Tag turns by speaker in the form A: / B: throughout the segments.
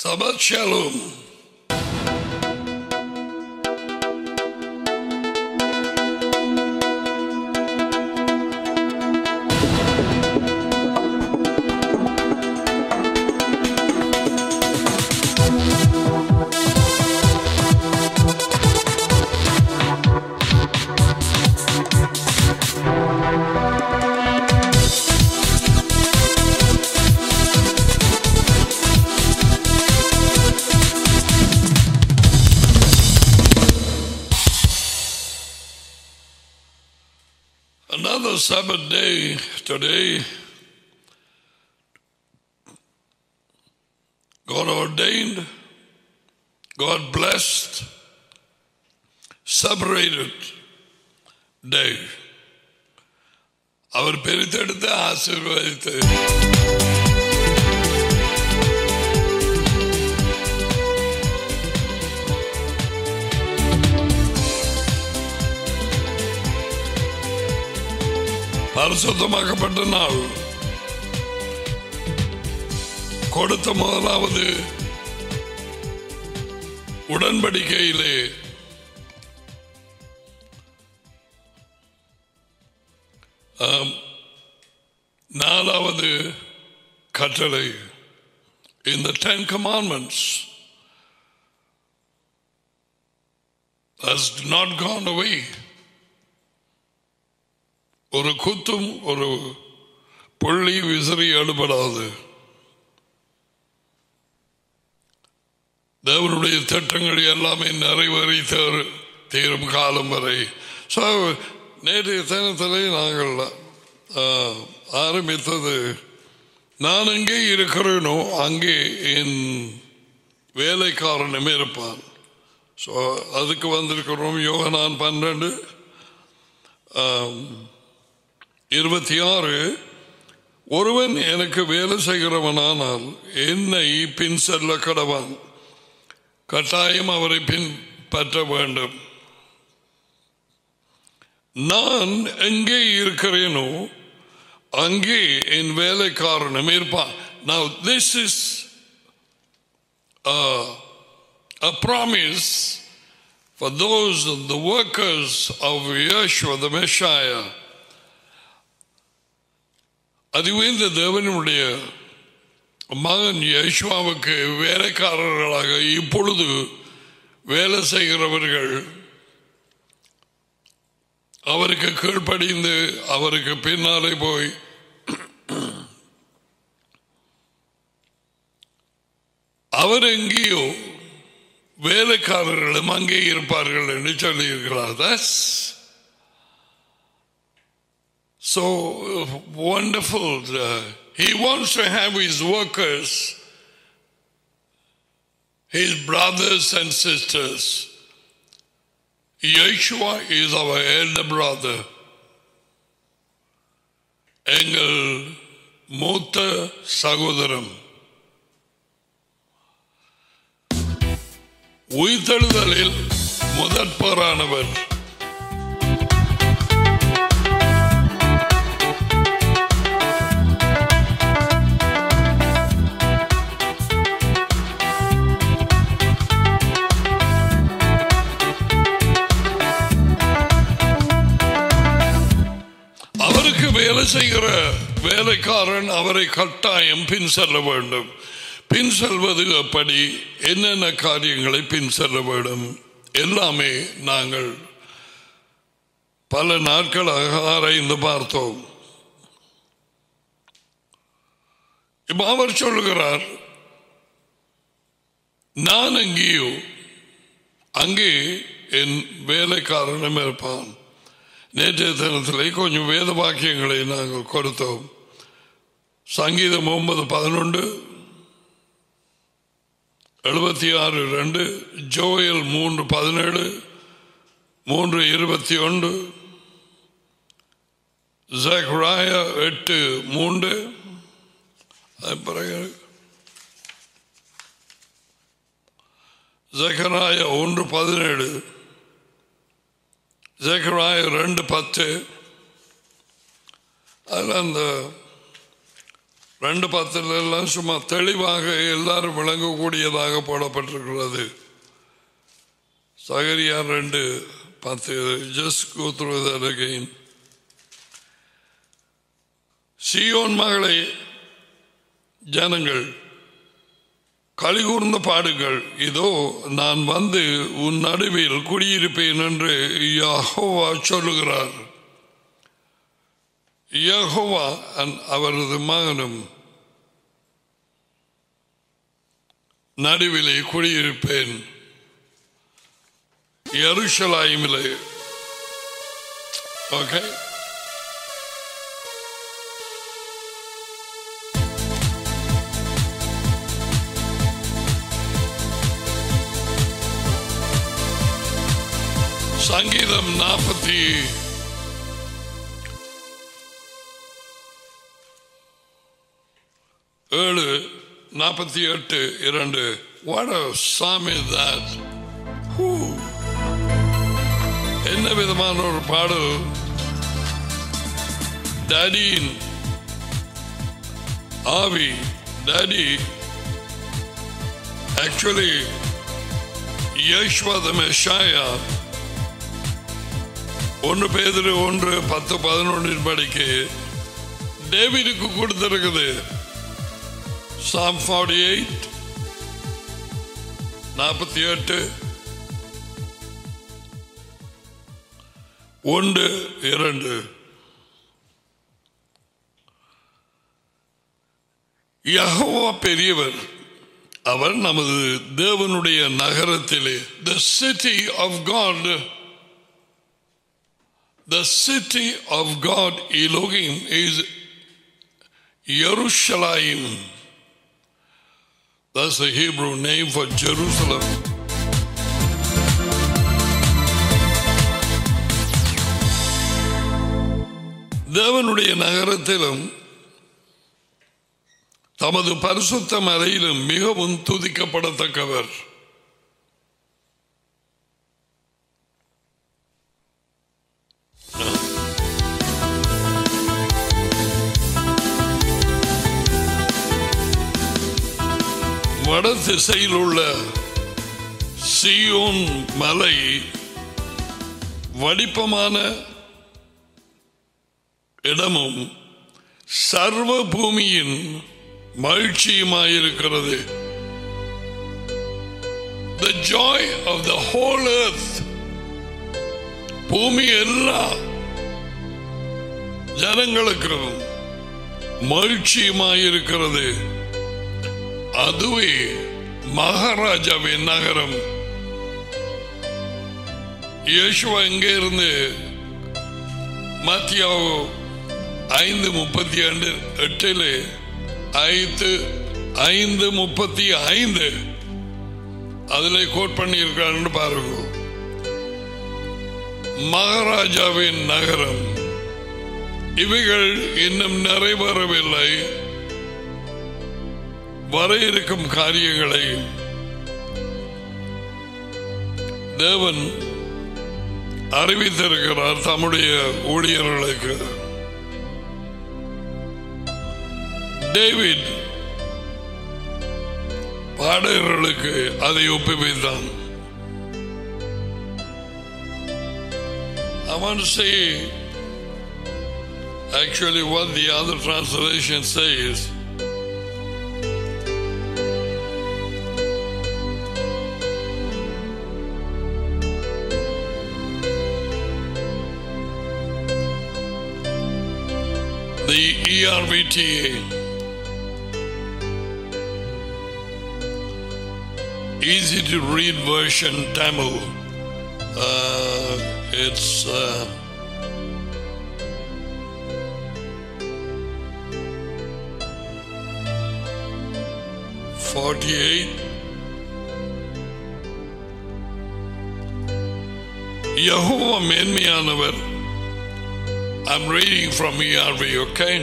A: Shabbat Shalom. Another Sabbath day today. God ordained, God blessed, separated day. அவர் பிரித்தெடுத்து ஆசீர்வதித்து பரிசுத்தமாக்கப்பட்ட நாள் கொடுத்த முதலாவது உடன்படிக்கையிலே ஆம், நாலாவது கட்டளை இந்த ten commandments has not gone away ஒரு குத்தும் ஒரு புள்ளி விசிறி எடுபடாது தேவனுடைய திட்டங்கள் எல்லாமே நிறைவேறி தேர் தீரும் காலம் வரை ஸோ நேற்றைய தினத்திலே நாங்கள் ஆ, ஆரம்பித்தது நான் எங்கே இருக்கிறேனோ அங்கே என் வேலைக்காரனும் இருப்பான் ஸோ அதுக்கு வந்திருக்கிறோம் யோகனான் பன்னெண்டு இருபத்தி ஆறு ஒருவன் எனக்கு வேலை செய்கிறவனானால் என்னை பின் செல்ல கடவன் கட்டாயம் அவரை பின்பற்ற வேண்டும் நான் எங்கே இருக்கிறேனோ அங்கே என் வேலைக்காரனும் இருப்பான் Now this is a, a promise for those the workers of Yeshua the Messiah அதுவே இந்த தேவனுடைய மகன் யேசுவாவுக்கு வேலைக்காரர்களாக இப்பொழுது வேலை செய்கிறவர்கள் அவருக்கு கீழ்ப்படிந்து அவருக்கு பின்னாலே போய் அவர் எங்கேயோ வேலைக்காரர்களும் அங்கே இருப்பார்கள் என்று சொல்லியிருக்கிறார் That's so wonderful. Uh, he wants to have his workers, his brothers and sisters. Yeshua is our elder brother. எங்கள் மூத்த சகோதரம் உயிர்த்தெழுதலில் முதற்பரானவர் அவருக்கு வேலை செய்கிற வேலைக்காரன் அவரை கட்டாயம் பின் செல்ல வேண்டும் பின் செல்வது எப்படி என்னென்ன காரியங்களை பின் செல்ல வேண்டும் எல்லாமே நாங்கள் பல நாட்களாக ஆராய்ந்து பார்த்தோம் இப்ப அவர் சொல்லுகிறார் நான் எங்கேயோ அங்கே என் வேலைக்காரனும் இருப்பான் நேற்றைய தினத்திலே கொஞ்சம் வேத வாக்கியங்களை நாங்கள் கொடுத்தோம் சங்கீதம் ஒன்பது பதினொன்று எழுபத்தி ஆறு ரெண்டு ஜோயல் மூன்று பதினேழு மூன்று இருபத்தி ஒன்று ஜக்ராயா எட்டு மூன்று அது பிறகு ஜக்கராயா ஒன்று பதினேழு ஜெகராய ரெண்டு பத்து அதில் அந்த ரெண்டு பத்துல எல்லாம் சும்மா தெளிவாக எல்லாரும் விளங்கக்கூடியதாக போடப்பட்டிருக்கிறது சகரியா ரெண்டு பத்து ஜஸ்ட் கூத்துருவது அகைன் சியோன் மகளை ஜனங்கள் கலிகூர்ந்த பாடுகள் இதோ நான் வந்து உன் நடுவில் குடியிருப்பேன் என்று யஹோவா சொல்லுகிறார் யஹோவா அவரது மகனும் நடுவிலே குடியிருப்பேன் எருஷலாயிமிலே ஓகே சங்கீதம் நாற்பத்தி ஏழு நாற்பத்தி எட்டு இரண்டு What a psalm is that? Whew. என்ன விதமான ஒரு பாடல் டேடியின் ஆவி டேடி ஆக்சுவலி யஷ்வத மெஷாயா ஒன்று பேதிரு ஒன்று பத்து பதினொன்றின் படிக்கு டேவிடுக்கு கொடுத்திருக்குது சாம் ஃபார்ட்டி எயிட் நாற்பத்தி எட்டு ஒன்று இரண்டு யஹோவா பெரியவர் அவர் நமது தேவனுடைய நகரத்திலே the city of God The city of God, Elohim, is Yerushalayim. That's the Hebrew name for Jerusalem. தேவனுடைய நகரத்திலும் தமது பரிசுத்த மலையிலும் மிகவும் துதிக்கப்படத்தக்கவர் வட திசையில் உள்ள சியோன் மலை வடிப்பமான இடமும் சர்வ பூமியின் மகிழ்ச்சியுமாயிருக்கிறது The joy of the whole earth பூமி எல்லா ஜனங்களுக்கும் மகிழ்ச்சியுமாயிருக்கிறது அதுவே மகாராஜாவின் நகரம் இயேசுவா எங்கே இருந்து மத்தியாவோ ஐந்து முப்பத்தி ரெண்டு எட்டில் ஐந்து ஐந்து முப்பத்தி ஐந்து அதில் கோட் பண்ணியிருக்காருன்னு பாருங்க மகாராஜாவின் நகரம் இவைகள் இன்னும் நிறைவேறவில்லை வர இருக்கும் காரியங்களை தேவன் அறிவித்திருக்கிறார் தம்முடைய ஊழியர்களுக்கு டேவிட் பாடகர்களுக்கு அதை ஒப்புவித்தான் I want to say actually what the other translation says. The ERVTA. Easy to read version Tamil. Uh, it's uh, forty-eight. Jehovah மேன்மையானவர் I'm reading from ERV, okay?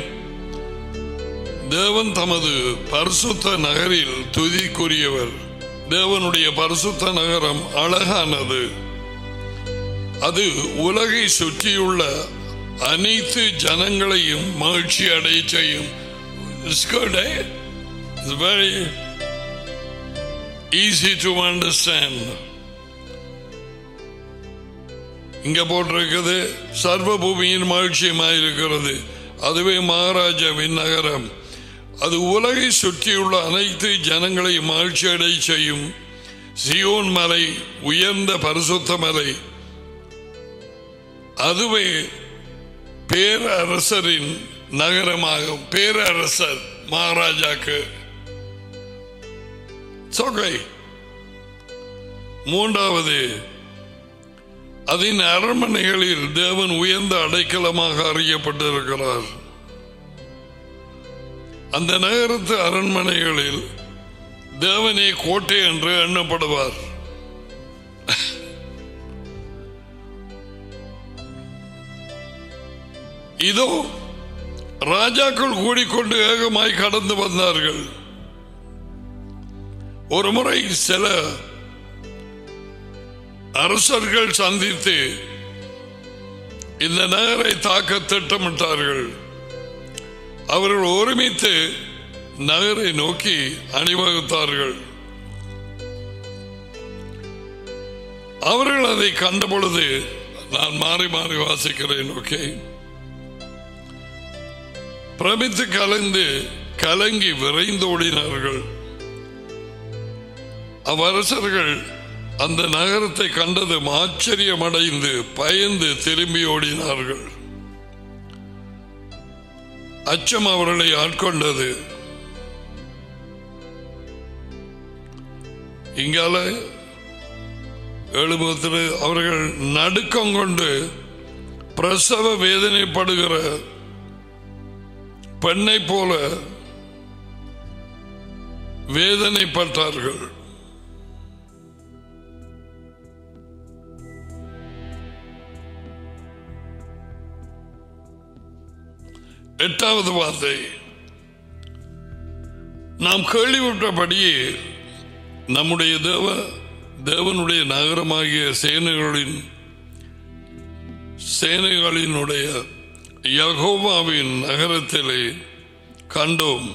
A: தேவன் தமது பரிசுத்த நகரில் துதிக்குரியவர் தேவனுடைய பரிசுத்த நகரம் அழகானது அது உலகை சுற்றியுள்ள அனைத்து ஜனங்களையும் மகிழ்ச்சி அடைய செய்யும் It's good, eh? It's very easy to understand. இங்க போட்டிருக்கிறது சர்வ பூமியின் மகிழ்ச்சியமாயிருக்கிறது அதுவே மகாராஜாவின் நகரம் அது உலகை சுற்றியுள்ள அனைத்து ஜனங்களை மகிழ்ச்சி அடை செய்யும் சியோன் மலை உயர்ந்த பரிசுத்த மலை அதுவே பேரரசரின் நகரமாகும் பேரரசர் மகாராஜாக்கு சொகை மூன்றாவது அதன் அரண்மனைகளில் தேவன் உயர்ந்த அடைக்கலமாக அறியப்பட்டிருக்கிறார் அந்த நகரத்து அரண்மனைகளில் தேவனே கோட்டை என்று எண்ணப்படுவார் இதோ ராஜாக்கள் கூடிக்கொண்டு ஏகமாய் கடந்து வந்தார்கள் ஒரு முறை சில அரசர்கள் சந்தித்து இந்த நகரை தாக்க திட்டமிட்டார்கள் அவர்கள் ஒருமித்து நகரை நோக்கி அணிவகுத்தார்கள் அவர்கள் அதை கண்ட பொழுது நான் மாறி மாறி வாசிக்கிறேன் ஓகே பிரமித்து கலந்து கலங்கி விரைந்து ஓடினார்கள் அவ்வரசர்கள் அந்த நகரத்தை கண்டதும் ஆச்சரியமடைந்து பயந்து திரும்பி ஓடினார்கள் அச்சம் அவர்களை ஆட்கொண்டது இங்கால எழுபத்தில் அவர்கள் நடுக்கம் கொண்டு பிரசவ வேதனைப்படுகிற பெண்ணை போல வேதனைப்பட்டார்கள் எட்டாவது வார்த்தை நாம் கேள்விப்பட்டபடியே நம்முடைய தேவ தேவனுடைய நகரமாகிய சேனைகளின் சேனைகளினுடைய யகோவாவின் நகரத்திலே கண்டோம்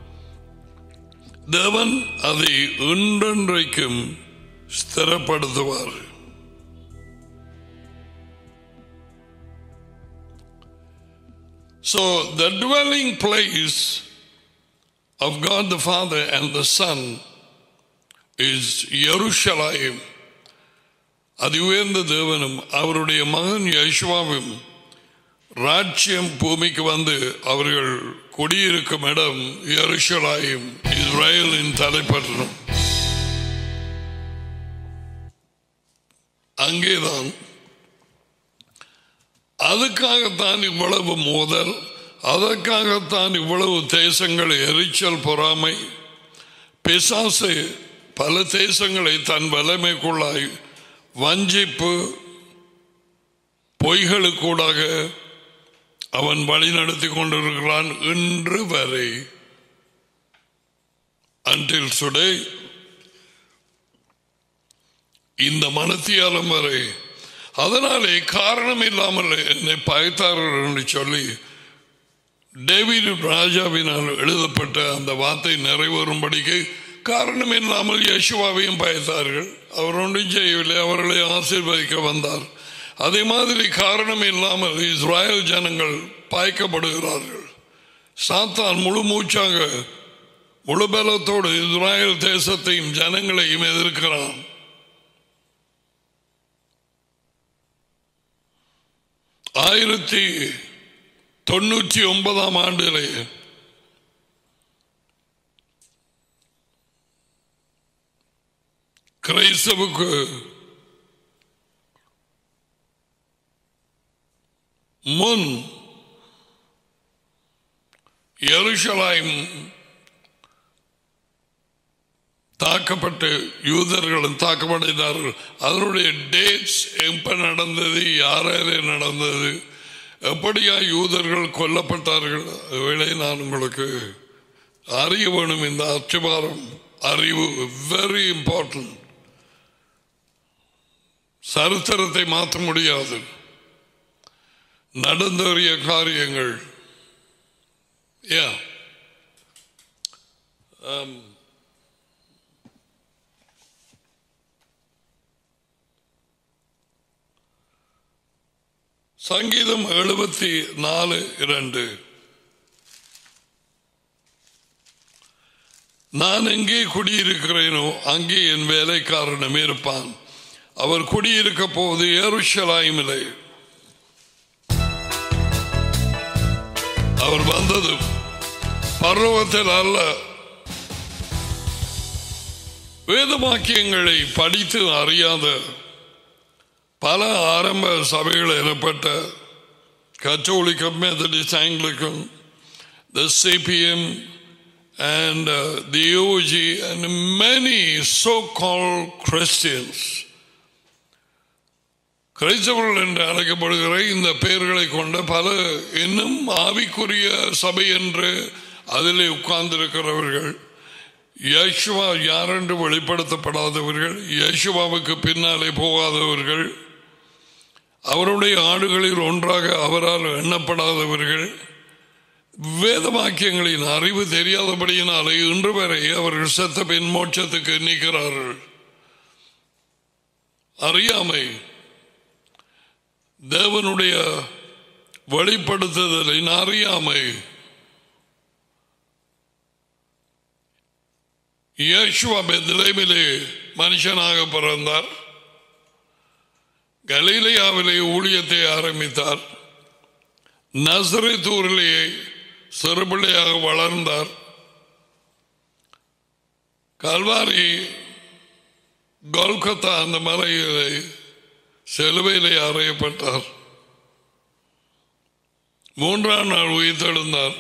A: தேவன் அதை இன்றென்றைக்கும் ஸ்திரப்படுத்துவார் So, the dwelling place of God the Father and the Son is Jerusalem. அது உயர்ந்த தேவனும் அவருடைய மகன் யசுவாவும் ராஜ்யம் பூமிக்கு வந்து அவர்கள் குடியிருக்கும் இடம் எருஷலாயும் இஸ்ரேலின் தலைப்பட்டணம் அங்கேதான் அதுக்காகத்தான் இவ்வளவு மோதல் அதற்காகத்தான் இவ்வளவு தேசங்கள் எரிச்சல் பொறாமை பிசாசு பல தேசங்களை தன் வல்லமைக்குள்ளாய் வஞ்சிப்பு பொய்களுக்கூடாக அவன் வழி நடத்தி கொண்டிருக்கிறான் இன்று வரை அன்றில் சுடை இந்த மனத்தியாலம் வரை அதனாலே காரணம் இல்லாமல் என்னை பயத்தார்கள் என்று சொல்லி டேவிட் ராஜாவினால் எழுதப்பட்ட அந்த வார்த்தை நிறைவேறும்படிக்கு காரணம் இல்லாமல் யசுவாவையும் பயத்தார்கள் அவர் ஒன்றும் செய்யவில்லை அவர்களை ஆசீர்வதிக்க வந்தார் அதே மாதிரி காரணம் இல்லாமல் இஸ்ராயல் ஜனங்கள் பாய்க்கப்படுகிறார்கள் சாத்தான் முழு மூச்சாக முழு பலத்தோடு இஸ்ராயல் தேசத்தையும் ஜனங்களையும் எதிர்க்கிறான் ஆயிரத்தி தொண்ணூற்றி ஒன்பதாம் ஆண்டிலே கிரைஸ்தவுக்கு முன் எருஷலாயும் தாக்கப்பட்டு யூதர்களும் தாக்கப்படைந்தார்கள் அதனுடைய டேட்ஸ் எப்ப நடந்தது யார் யாரே நடந்தது எப்படியா யூதர்கள் கொல்லப்பட்டார்கள் வேலை நான் உங்களுக்கு அறிய வேணும் இந்த அச்சுபாரம் அறிவு வெரி இம்பார்ட்டன்ட் சரித்திரத்தை மாற்ற முடியாது நடந்தேறிய காரியங்கள் Yeah. Um, சங்கீதம் எழுபத்தி நாலு இரண்டு நான் எங்கே குடியிருக்கிறேனோ அங்கே என் வேலைக்காரனும் இருப்பான் அவர் குடியிருக்க போவது ஏருஷலாயுமில்லை அவர் வந்ததும் பர்வத்தில் அல்ல வேதவாக்கியங்களை படித்து அறியாத பல ஆரம்ப சபைகள் எனப்பட்ட கத்தோலிக்கம் மெத்தடிஸ்ட் ஆங்கிலிக்கம் the CPM and uh, the OG and many so-called Christians கிரைஸ்தவர்கள் என்று அழைக்கப்படுகிற இந்த பெயர்களை கொண்ட பல இன்னும் ஆவிக்குரிய சபை என்று அதிலே உட்கார்ந்திருக்கிறவர்கள் யேசுவா யாரென்று வெளிப்படுத்தப்படாதவர்கள் யேசுவாவுக்கு பின்னாலே போகாதவர்கள் அவருடைய ஆடுகளில் ஒன்றாக அவரால் எண்ணப்படாதவர்கள் வேதவாக்கியங்களின் அறிவு தெரியாதபடியினாலே இன்று வரை அவர்கள் செத்த பின் மோட்சத்துக்கு நிற்கிறார்கள் அறியாமை தேவனுடைய வெளிப்படுத்துதலின் அறியாமை இயேசுவா பெத்லேமிலே மனுஷனாக பிறந்தார் கலீலியாவிலே ஊழியத்தை ஆரம்பித்தார் நசரித்தூரிலேயே சிறுபிள்ளையாக வளர்ந்தார் கல்வாரி கோல்கத்தா அந்த மலையிலே செலுவையிலே அறையப்பட்டார் மூன்றாம் நாள் உயிர்த்தெழுந்தார்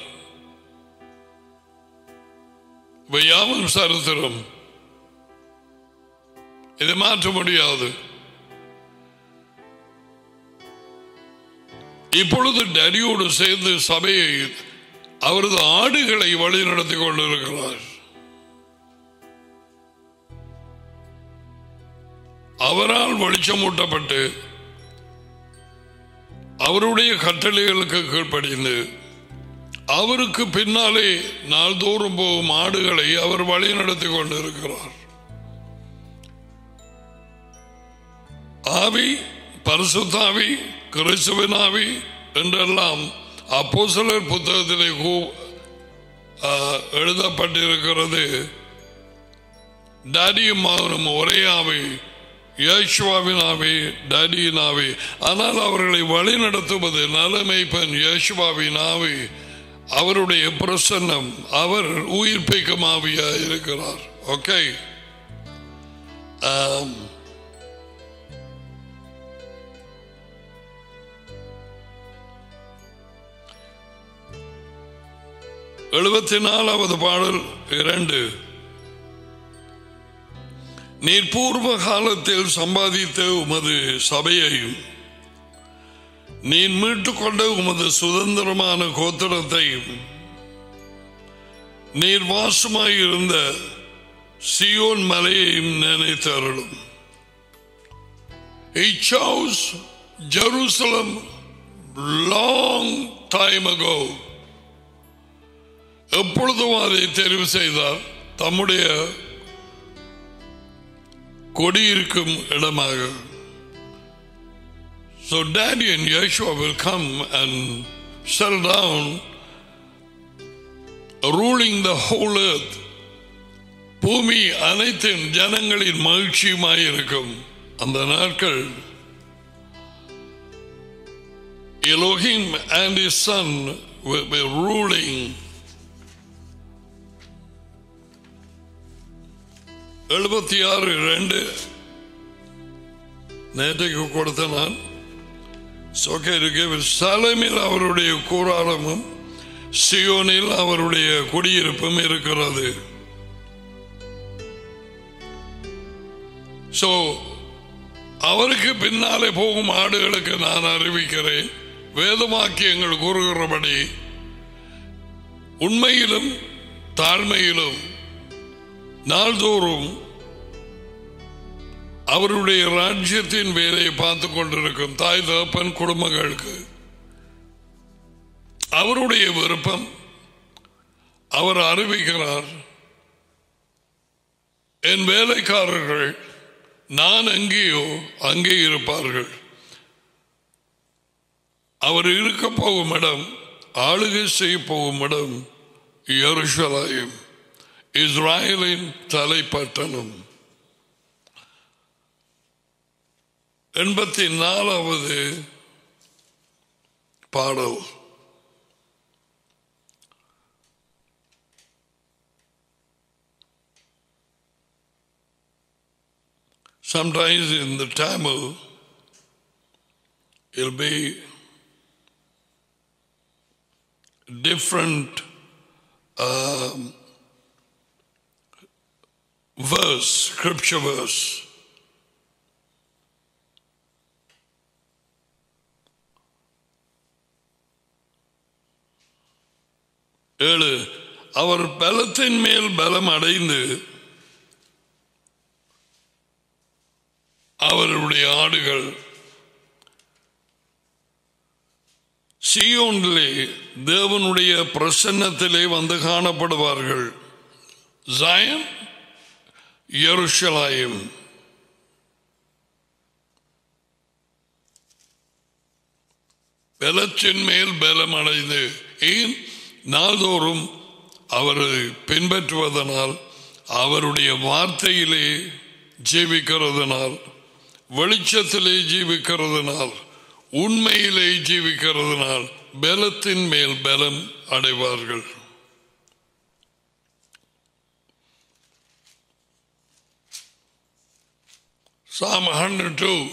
A: யாவும் சரித்திரம் இதை மாற்ற முடியாது இப்பொழுது டடியோடு சேர்ந்து சபையை அவரது ஆடுகளை வழிநடத்தி கொண்டிருக்கிறார் அவரால் வெளிச்சமூட்டப்பட்டு அவருடைய கட்டளைகளுக்கு கீழ்ப்படிந்து அவருக்கு பின்னாலே நாள்தோறும் போகும் ஆடுகளை அவர் வழி நடத்தி கொண்டிருக்கிறார் ஆவி பரிசுத்தாவி கிறிஸ்துவினாவி என்றெல்லாம் அப்போ சிலர் புத்தகத்திலே எழுதப்பட்டிருக்கிறது டாடியும் மகனும் ஒரே ஆவி யேசுவாவின் ஆவி டாடியின் ஆவி ஆனால் அவர்களை வழி நடத்துவது நலமைப்பன் யேசுவாவின் ஆவி அவருடைய பிரசன்னம் அவர் உயிர்ப்பிக்கும் ஆவியா இருக்கிறார் ஓகே எழுபத்தி நாலாவது பாடல் இரண்டு நீர் பூர்வ காலத்தில் சம்பாதித்த உமது சபையையும் நீர் மீட்டுக் கொண்ட உமது சுதந்திரமான கோத்திரத்தையும் நீர் வாசமாயிருந்த சியோன் மலையையும் நினைத்தருளும் He chose Jerusalem long time ago. எப்பொழுதும் அதை தெரிவு செய்தார் தம்முடைய கொடியிருக்கும் இடமாக So Daddy and Yeshua will come and settle down, ruling the whole earth. பூமி அனைத்தின் ஜனங்களின் மகிழ்ச்சியுமாயிருக்கும் அந்த நாட்கள் Elohim and his son will be ruling எழுபத்தி ஆறு ரெண்டு நேற்றைக்கு கொடுத்த நான் சலமில் அவருடைய கூறாரமும் சியோனில் அவருடைய குடியிருப்பும் இருக்கிறது சோ அவருக்கு பின்னாலே போகும் ஆடுகளுக்கு நான் அறிவிக்கிறேன் வேதவாக்கியங்கள் கூறுகிறபடி உண்மையிலும் தாழ்மையிலும் நாள்தோறும் அவருடைய ராஜ்யத்தின் வேலையை பார்த்து கொண்டிருக்கும் தாய் தகப்பன் குடும்பங்களுக்கு அவருடைய விருப்பம் அவர் அறிவிக்கிறார் என் வேலைக்காரர்கள் நான் எங்கேயோ அங்கே இருப்பார்கள் அவர் இருக்க போகும் இடம் ஆளுகை செய்ய போகும் இடம் எருஷலாயும் இஸ்ராயலின் தலைப்பட்டணம் எண்பத்தி நாலாவது பாடல் Sometimes in the Tamil, it'll be different um, verse, scripture verse. ஏழு அவர் பலத்தின் மேல் பலம் அடைந்து அவருடைய ஆடுகள் சியோனிலே தேவனுடைய பிரசன்னத்திலே வந்து காணப்படுவார்கள் ஜாயம் எருஷலாயும் பலத்தின் மேல் பலம் அடைந்து ஏன் நாள்தோறும் அவரை பின்பற்றுவதனால் அவருடைய வார்த்தையிலே ஜீவிக்கிறதுனால் வெளிச்சத்திலே ஜீவிக்கிறதுனால் உண்மையிலே ஜீவிக்கிறதுனால் பலத்தின் மேல் பலம் அடைவார்கள் Psalm 102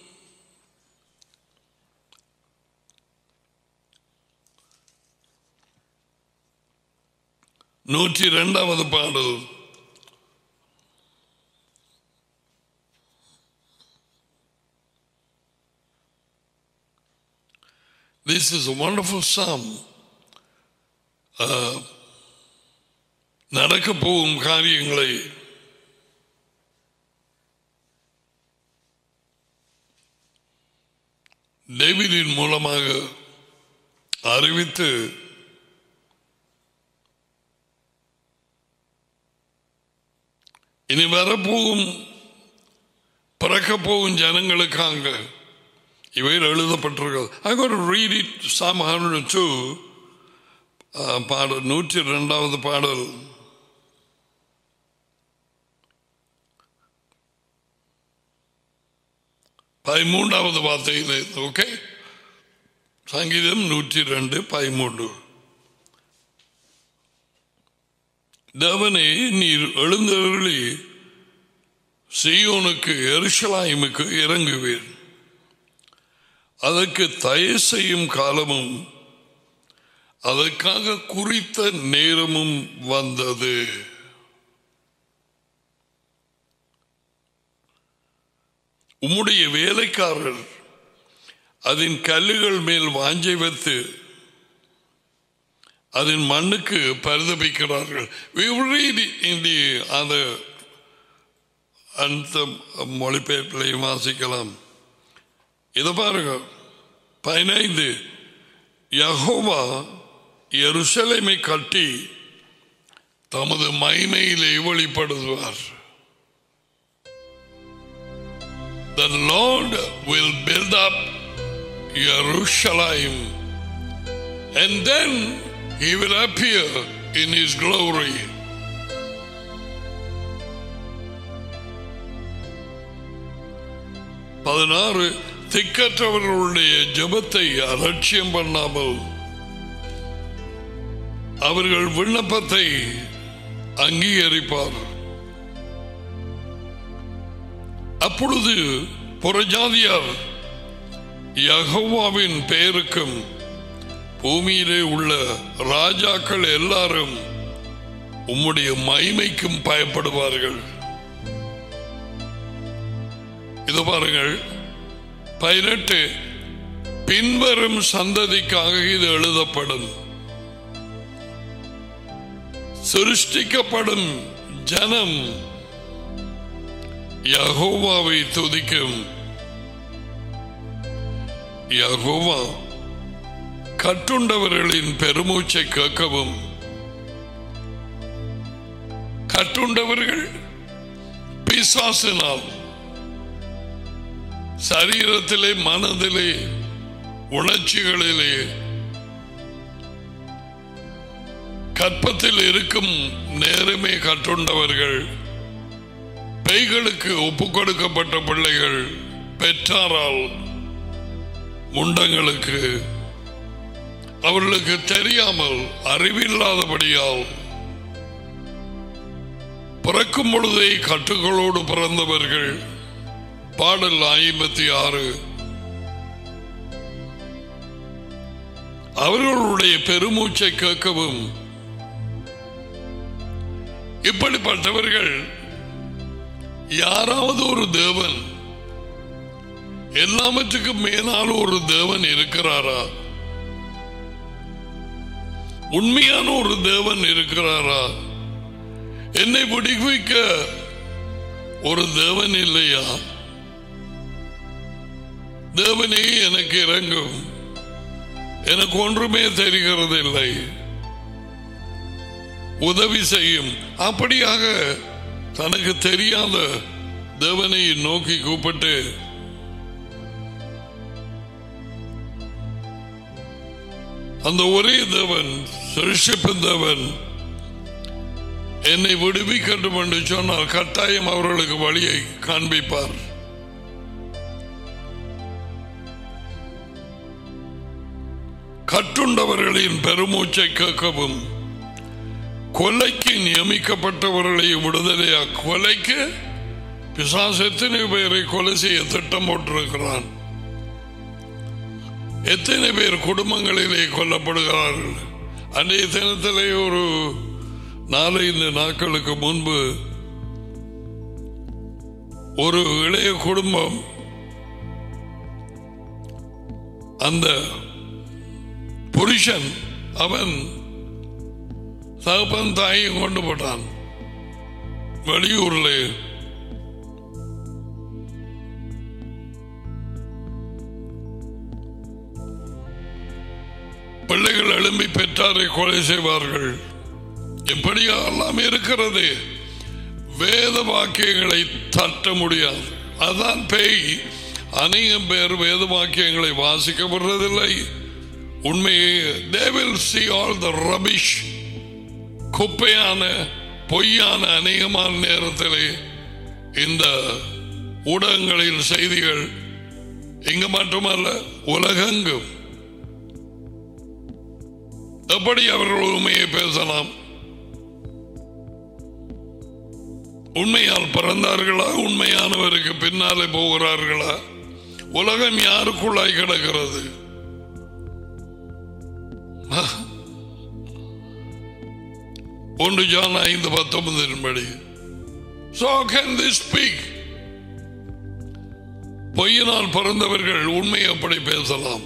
A: நூற்றி இரண்டாவது பாடல் This is a wonderful psalm. Uh, நடக்க போகும் காரியங்களை டேவிடின் மூலமாக அறிவித்து இனி வரப்போகும் பிறக்க போகும் ஜனங்களுக்காக இவையில் எழுதப்பட்டிருக்கிறது I quote read it Psalm hundred two பாடல் நூற்றி ரெண்டாவது பாடல் பதிமூன்றாவது வார்த்தையில் ஓகே சங்கீதம் நூற்றி ரெண்டு பதிமூன்று தேவனே நீர் எழுந்தருளி சீயோனுக்கு எருஷலாய்முக்கு இறங்குவீர் அதற்கு தய செய்யும் காலமும் அதற்காக குறித்த நேரமும் வந்தது உம்முடைய வேலைக்காரர் அதன் கல்லுகள் மேல் வாஞ்சை வைத்து அதன் மண்ணுக்கு பரிதபிக்கிறார்கள் We will read it in the other அந்த மொழிபெயர்ப்பிலையும் வாசிக்கலாம் இதை பாருங்க பதினைந்து யகோவா எருசலேமை கட்டி தமது மைமையிலே வெளிப்படுத்துவார் The Lord will build up Jerusalem and then he will appear in his glory. பதினாறு திக்கற்றவர்களுடைய ஜபத்தை அலட்சியம் பண்ணாமல் அவர்கள் விண்ணப்பத்தை அங்கீகரிப்பார் அப்பொழுது புறஜாதியார் யகோவாவின் பெயருக்கும் பூமியிலே உள்ள ராஜாக்கள் எல்லாரும் உம்முடைய மகிமைக்கும் பயப்படுவார்கள் இது பாருங்கள் பதினெட்டு பின்வரும் சந்ததிக்காக இது எழுதப்படும் சிருஷ்டிக்கப்படும் ஜனம் யகோவாவை துதிக்கும் யகோவா கட்டுண்டவர்களின் பெருமூச்சை கேட்கவும் கட்டுண்டவர்கள் பிசாசினால் சரீரத்திலே மனதிலே உணர்ச்சிகளிலே கற்பத்தில் இருக்கும் நேரமே கற்றுண்டவர்கள் பெய்களுக்கு ஒப்புக் கொடுக்கப்பட்ட பிள்ளைகள் பெற்றாரால் முண்டங்களுக்கு அவர்களுக்கு தெரியாமல் அறிவில்லாதபடியால் பிறக்கும் பொழுதே கட்டுகளோடு பிறந்தவர்கள் பாடல் ஐம்பத்தி ஆறு அவர்களுடைய பெருமூச்சை கேட்கவும் இப்படிப்பட்டவர்கள் யாராவது ஒரு தேவன் எல்லாவற்றுக்கும் மேலான ஒரு தேவன் இருக்கிறாரா உண்மையான ஒரு தேவன் இருக்கிறாரா என்னை விடுவிக்க ஒரு தேவன் இல்லையா தேவனே எனக்கு இறங்கும் எனக்கு ஒன்றுமே தெரிகிறது இல்லை உதவி செய்யும் அப்படியாக தனக்கு தெரியாத தேவனை நோக்கி கூப்பிட்டு அந்த ஒரே தேவன் சிருஷிப்பின் தேவன் என்னை விடுவிக்கட்டும் என்று சொன்னால் கட்டாயம் அவர்களுக்கு வழியை காண்பிப்பார் கட்டுண்டவர்களின் பெருமூச்சை கேட்கவும் கொலைக்கு நியமிக்கப்பட்டவர்களை விடுதலையா கொலைக்கு பிசாசு எத்தனை பேரை கொலை செய்ய திட்டம் போட்டிருக்கிறான் எத்தனை பேர் குடும்பங்களிலே கொல்லப்படுகிறார்கள் அன்றைய தினத்திலே ஒரு நாலைந்து நாட்களுக்கு முன்பு ஒரு இளைய குடும்பம் அந்த புருஷன் அவன் தகப்பன் தாயும் கொண்டு போட்டான் வெளியூர்ல பிள்ளைகள் எழும்பி பெற்றாரை கொலை செய்வார்கள் எப்படியா எல்லாம் இருக்கிறது வேத வாக்கியங்களை தட்ட முடியாது அதான் பேய் அநேகம் பேர் வேத வாக்கியங்களை வாசிக்க விடுறதில்லை உண்மையே they will see all the rubbish குப்பையான பொய்யான அநேகமான நேரத்திலே இந்த ஊடகங்களின் செய்திகள் இங்கு மட்டுமல்ல உலகெங்கும் எப்படி அவர்கள் உண்மையை பேசலாம் உண்மையால் பிறந்தார்களா உண்மையானவருக்கு பின்னாலே போகிறார்களா உலகம் யாருக்குள்ளாய் கிடக்கிறது ஒன்று ஜான் ஐந்து பத்தொன்பதின் படி So can this speak? பொய்யினால் பிறந்தவர்கள் உண்மை அப்படி பேசலாம்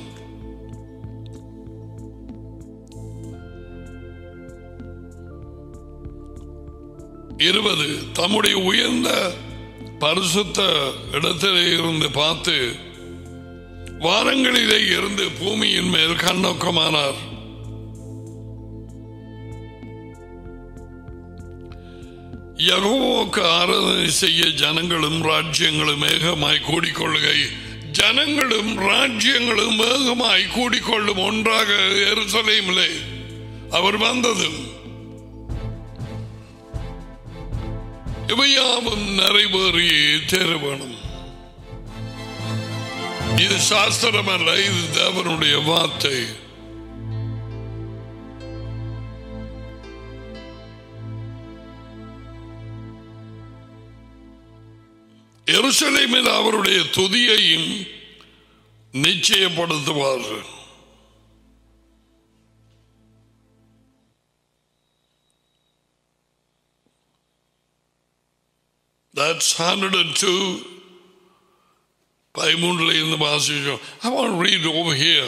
A: இருபது தம்முடைய உயர்ந்த பரிசுத்த இடத்திலே இருந்து பார்த்து வாரங்களிலே இருந்து பூமியின் மேல் கண்ணோக்கமானார் யகோவுக்கு ஆராதனை செய்ய ஜனங்களும் ராஜ்யங்களும் மேகமாய் கூடிக்கொள்ளுகை ஜனங்களும் ராஜ்யங்களும் வேகமாய் கூடிக்கொள்ளும் ஒன்றாக எருசலேமிலே அவர் வந்ததும் இவையாவும் நிறைவேறியே தேர வேணும் இது சாஸ்திரம் அல்ல இது தேவனுடைய வார்த்தை எருசலேமில் அவருடைய துதியையும் நிச்சயப்படுத்துவார்கள் That's 102 பதிமூன்றுல இருந்து வாசிச்சோம் I want to read over here.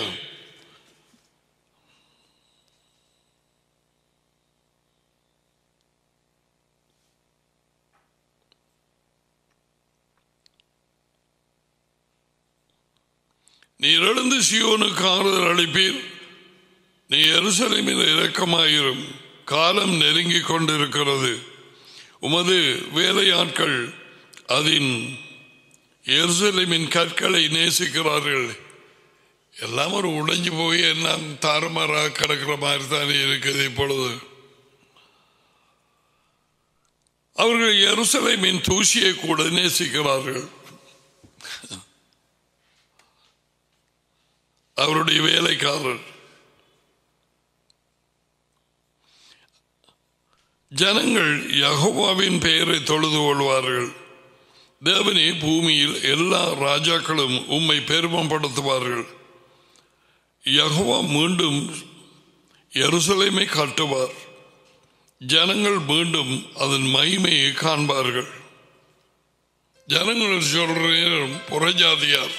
A: நீர் எழுந்து சியோனுக்கு ஆறுதல் அளிப்பீர் நீ எருசலேமில் இரக்கமாயிரும் காலம் நெருங்கிக் கொண்டிருக்கிறது உமது வேலையாட்கள் அதன் எருசலேமின் கற்களை நேசிக்கிறார்கள் எல்லாம் ஒரு உடைஞ்சு போய் எல்லாம் தாறுமாறாக கிடக்கிற மாதிரி தானே இருக்குது இப்பொழுது அவர்கள் எருசலேமின் தூசியை கூட நேசிக்கிறார்கள் அவருடைய வேலைக்காரர் ஜனங்கள் யகோவாவின் பெயரை தொழுது கொள்வார்கள் தேவனே பூமியில் எல்லா ராஜாக்களும் உம்மை பெருமப்படுத்துவார்கள் யகோவா மீண்டும் எருசலேமை காட்டுவார் ஜனங்கள் மீண்டும் அதன் மகிமையை காண்பார்கள் ஜனங்கள் சொல்ற நேரம் புறஜாதியார்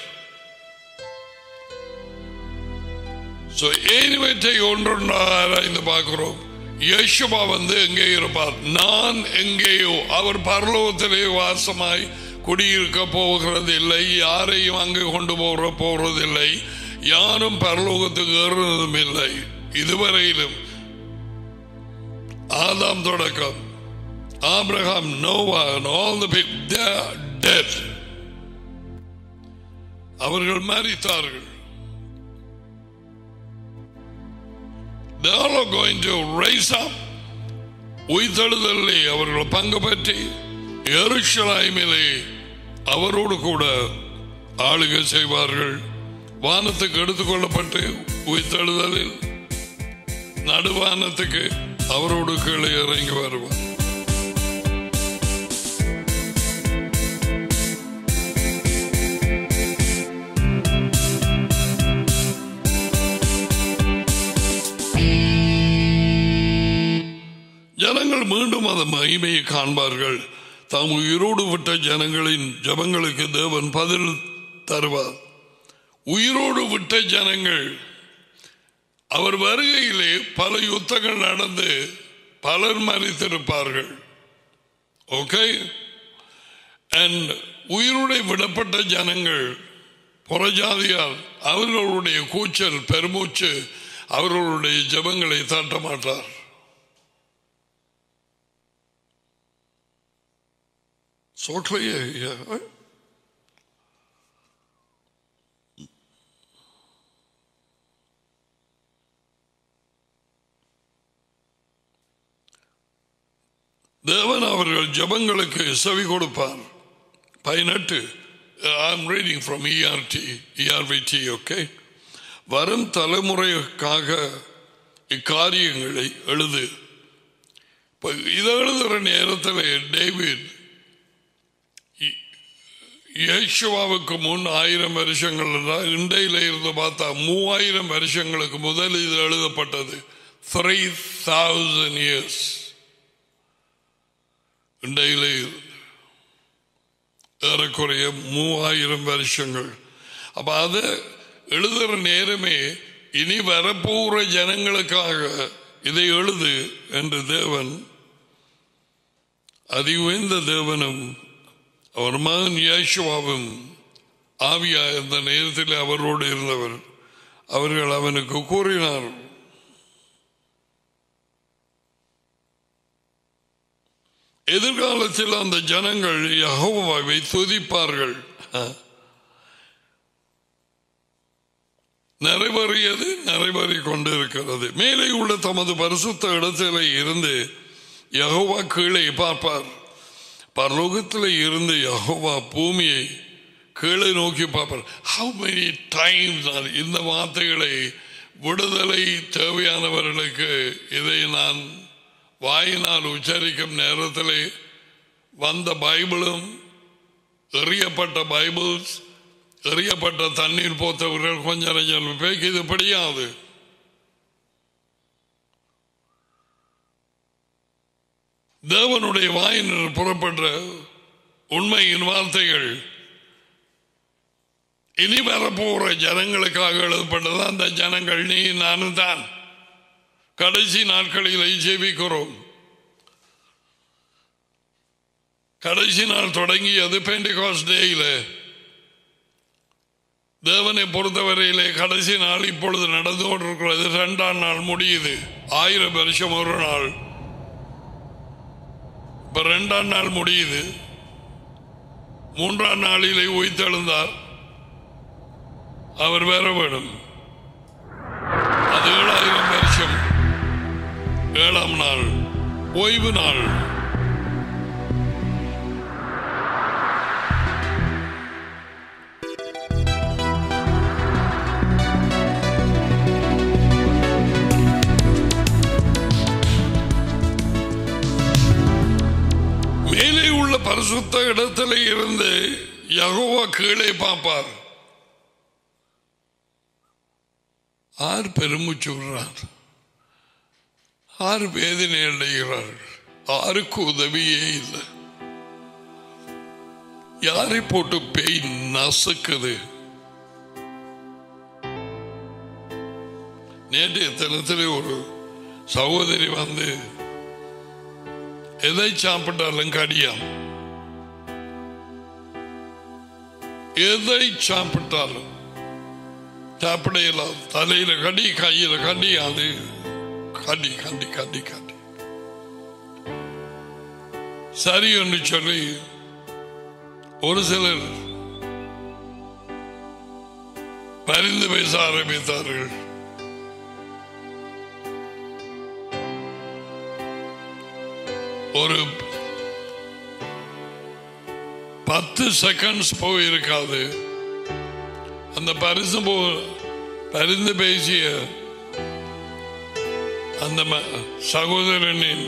A: So, ஏன் இவற்றை ஒன்றொன்றா ஆராய்ந்து பார்க்கிறோம் யேசுவா வந்து எங்கே இருப்பார் நான் எங்கேயோ அவர் பரலோகத்திலே வாசமாய் குடியிருக்க போகிறது இல்லை யாரையும் அங்கு கொண்டு போற போறதில்லை யாரும் பரலோகத்துக்கு ஏறுவதும் இல்லை இதுவரையிலும் ஆதாம் தொடக்கம் Abraham Noah and all the people they are dead அவர்கள் மரித்தார்கள் they all are going to raise up உயிர்த்தெழுதலே அவர்கள் பங்கு பற்றி எருஷலாய்மிலே அவரோடு கூட ஆளுகை செய்வார்கள் வானத்துக்கு எடுத்துக்கொள்ளப்பட்டு உயிர்த்தெழுதலில் நடுவானத்துக்கு அவரோடு கீழே இறங்கி வருவார் ஜனங்கள் மீண்டும் அந்த மகிமையை காண்பார்கள் தாம் உயிரோடு விட்ட ஜனங்களின் ஜபங்களுக்கு தேவன் பதில் தருவார் உயிரோடு விட்ட ஜனங்கள் அவர் வருகையிலே பல யுத்தங்கள் நடந்து பலர் மறித்திருப்பார்கள் ஓகே அண்ட் உயிருடைய விடப்பட்ட ஜனங்கள் புறஜாதியார் அவர்களுடைய கூச்சல் பெருமூச்சு அவர்களுடைய ஜபங்களை தட்ட மாட்டார் So clear here. right? தேவன் அவர்கள் ஜபங்களுக்கு செவி கொடுப்பார் பதினெட்டு I'm reading from ERT ERVD okay வரும் தலைமுறைக்காக இக்காரியங்களை எழுது இப்போ இதை எழுதுகிற நேரத்தில் டேவிட் இயேசுவாவுக்கு முன் ஆயிரம் வருஷங்கள் என்றால் இண்டையில இருந்து பார்த்தா மூவாயிரம் வருஷங்களுக்கு முதல் இது எழுதப்பட்டது த்ரீ தௌசண்ட் இயர்ஸ் இண்டையில இருந்து ஏறக்குறைய மூவாயிரம் வருஷங்கள் அப்ப அது எழுதுற நேரமே இனி வரப்போகிற ஜனங்களுக்காக இதை எழுது என்று தேவன் அதி உயர்ந்த தேவனும் அவர் மகன் இயேசுவாவும் ஆவியா இந்த நேரத்தில் அவரோடு இருந்தவர் அவர்கள் அவனுக்கு கூறினார் எதிர்காலத்தில் அந்த ஜனங்கள் யகோவாவை துதிப்பார்கள் நிறைவேறியது நிறைவேறிக் கொண்டிருக்கிறது மேலே உள்ள தமது பரிசுத்த இடத்திலே இருந்து யகோவா கீழே பார்ப்பார் பரலோகத்தில் இருந்து யகோவா பூமியை கீழே நோக்கி பார்ப்பார் ஹவு மெனி டைம்ஸ் இந்த வார்த்தைகளை விடுதலை தேவையானவர்களுக்கு இதை நான் வாயினால் உச்சரிக்கும் நேரத்தில் வந்த பைபிளும் எறியப்பட்ட பைபிள்ஸ் எறியப்பட்ட தண்ணீர் போத்தவர்கள் கொஞ்சம் நெஞ்சம் பேக்கு இது படியாது தேவனுடைய வாயினர் புறப்பட்ட உண்மையின் வார்த்தைகள் இனி வரப்போகிற ஜனங்களுக்காக எழுதப்பட்டது அந்த ஜனங்கள் நீ நானும் தான் கடைசி நாட்களில் ஜெபிக்கிறோம் கடைசி நாள் தொடங்கியது பெண்டிகாஸ் டேயில தேவனை பொறுத்தவரையிலே கடைசி நாள் இப்பொழுது நடந்து கொண்டிருக்கிறது இரண்டாம் நாள் முடியுது ஆயிரம் வருஷம் ஒரு நாள் இப்ப ரெண்டாம் நாள் முடியுது மூன்றாம் நாளிலே உயிர்த்தெழுந்தார் அவர் வேற வேணும் அது ஏழாயிரம் வருஷம் ஏழாம் நாள் ஓய்வு நாள் மேலே உள்ள பரிசுத்த இடத்துல இருந்து யகோவா கீழே பார்ப்பார் ஆர் பெருமூச்சு விடுறார் ஆறு வேதனை அடைகிறார்கள் ஆருக்கு உதவியே இல்லை யாரை போட்டு பேய் நசுக்குது நேற்றைய தினத்திலே ஒரு சகோதரி வந்து எதை சாப்பிட்டாலும் கடியாம் எதை சாப்பிட்டாலும் சாப்பிட இயலாது தலையில கடி கையில கடி அது கடி கண்டி கண்டி கண்டி சரி என்று சொல்லி ஒரு சிலர் பரிந்து பேச ஆரம்பித்தார்கள் ஒரு பத்து செகண்ட்ஸ் போயிருக்காது அந்த பரிசு போ பரிந்து பேசிய அந்த ம- சகோதரனின்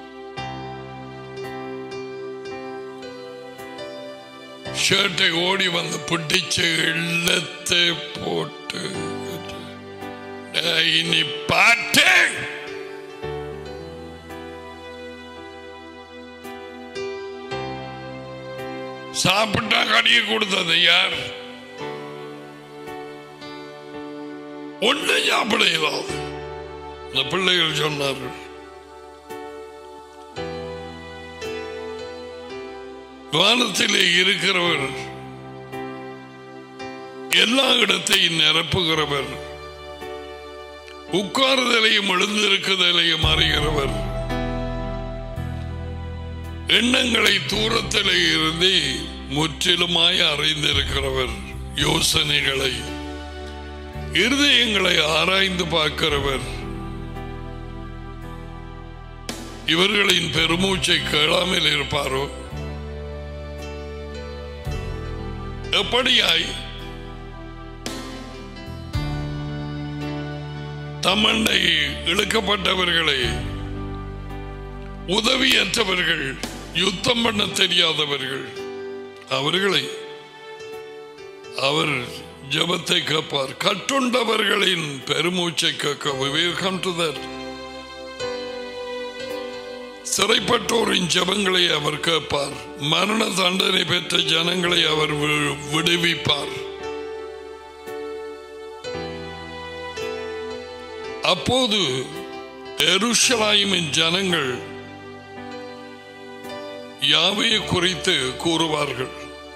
A: ஷர்ட்டை ஓடி வந்து பிடிச்சு இழுத்து போட்டு "டேய், இனி பாட்டு சாப்பிட்டா கடியை கொடுத்தது யார் ஒண்ணு சாப்பிட இயலாது இந்த பிள்ளைகள் சொன்னார்கள் வானத்திலே இருக்கிறவர் எல்லா இடத்தையும் நிரப்புகிறவர் உட்காருதலையும் எழுந்திருக்குதலையும் அறிகிறவர் எண்ணங்களை தூரத்திலே இருந்து முற்றிலுமாய் அறிந்திருக்கிறவர் யோசனைகளை இருதயங்களை ஆராய்ந்து பார்க்கிறவர் இவர்களின் பெருமூச்சை கேளாமல் இருப்பாரோ எப்படியாய் தம்மண்டை இழுக்கப்பட்டவர்களை உதவியற்றவர்கள் யுத்தம் பண்ண தெரியாதவர்கள் அவர்களை அவர் ஜபத்தை கேட்பார் கட்டுண்டவர்களின் பெருமூச்சை கேட்க we will come to that. சிறைப்பட்டோரின் ஜபங்களை அவர் கேட்பார் மரண தண்டனை பெற்ற ஜனங்களை அவர் வி- விடுவிப்பார் அப்போது எருஷலாயிமின் ஜனங்கள் யாவையை குறித்து கூறுவார்கள்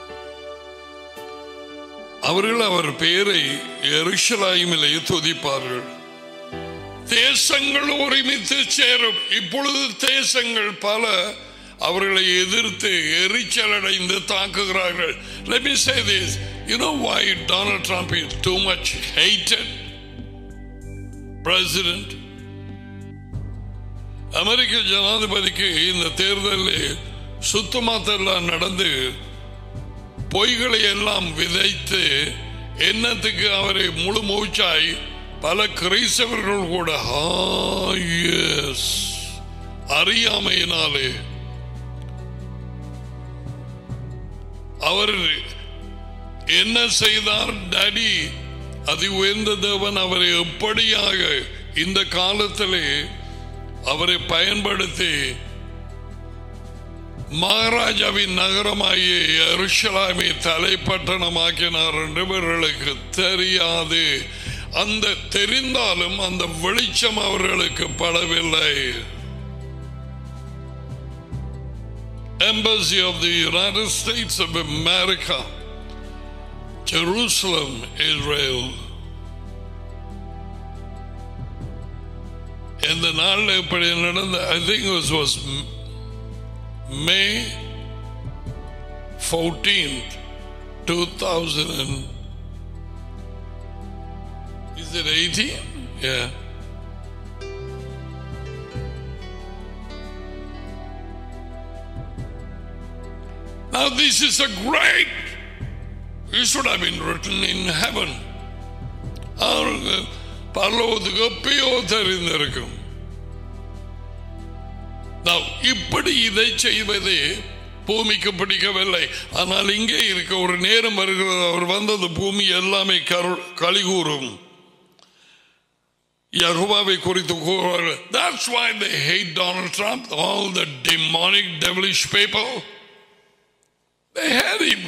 A: அவர்கள் அவர் பெயரை எருஷலாயிமிலே துதிப்பார்கள் தேசங்கள் ஒருமித்து சேரும் இப்பொழுது தேசங்கள் பல அவர்களை எதிர்த்து எரிச்சல் அடைந்து தாக்குகிறார்கள் let me say this you know why donald trump is too much hated president அமெரிக்க ஜனாதிபதிக்கு இந்த தேர்தலில் சுத்தமாத்தெல்லாம் நடந்து பொய்களை எல்லாம் விதைத்து என்னத்துக்கு அவரை முழு மூச்சாய் பல கிறிஸ்தவர்கள் கூட "Ah, yes." அறியாமையினாலே அவர் என்ன செய்தார் டாடி அதி உயர்ந்த தேவன் அவரை எப்படியாக இந்த காலத்திலே அவரை பயன்படுத்தி மகாராஜாவின் நகரமாகிய எருஷலாமை தலைப்பட்டணமாக்கினார் என்று இவர்களுக்கு தெரியாது அந்த தெரிந்தாலும் அந்த வெளிச்சம் அவர்களுக்கு படவில்லை Embassy of the United States of America, Jerusalem, Israel. இந்த நாளில் இப்படி நடந்த I think was May 14th, 2000 and is it 18? Yeah. Now this is a great, it should have been written in heaven. அவருக்கு பரலோகத்துக்கு எப்பயோ தெரிந்திருக்கும் Now, இப்படி இதை செய்வது பூமிக்கு பிடிக்கவில்லை ஆனால் இங்கே இருக்க ஒரு நேரம் வருகிறது அவர் வந்தது பூமி எல்லாமே கரு- கலிகூறும் யகுவாவை குறித்து கூறுவார்கள் That's why they hate Donald Trump, all the demonic devilish people. They hate him.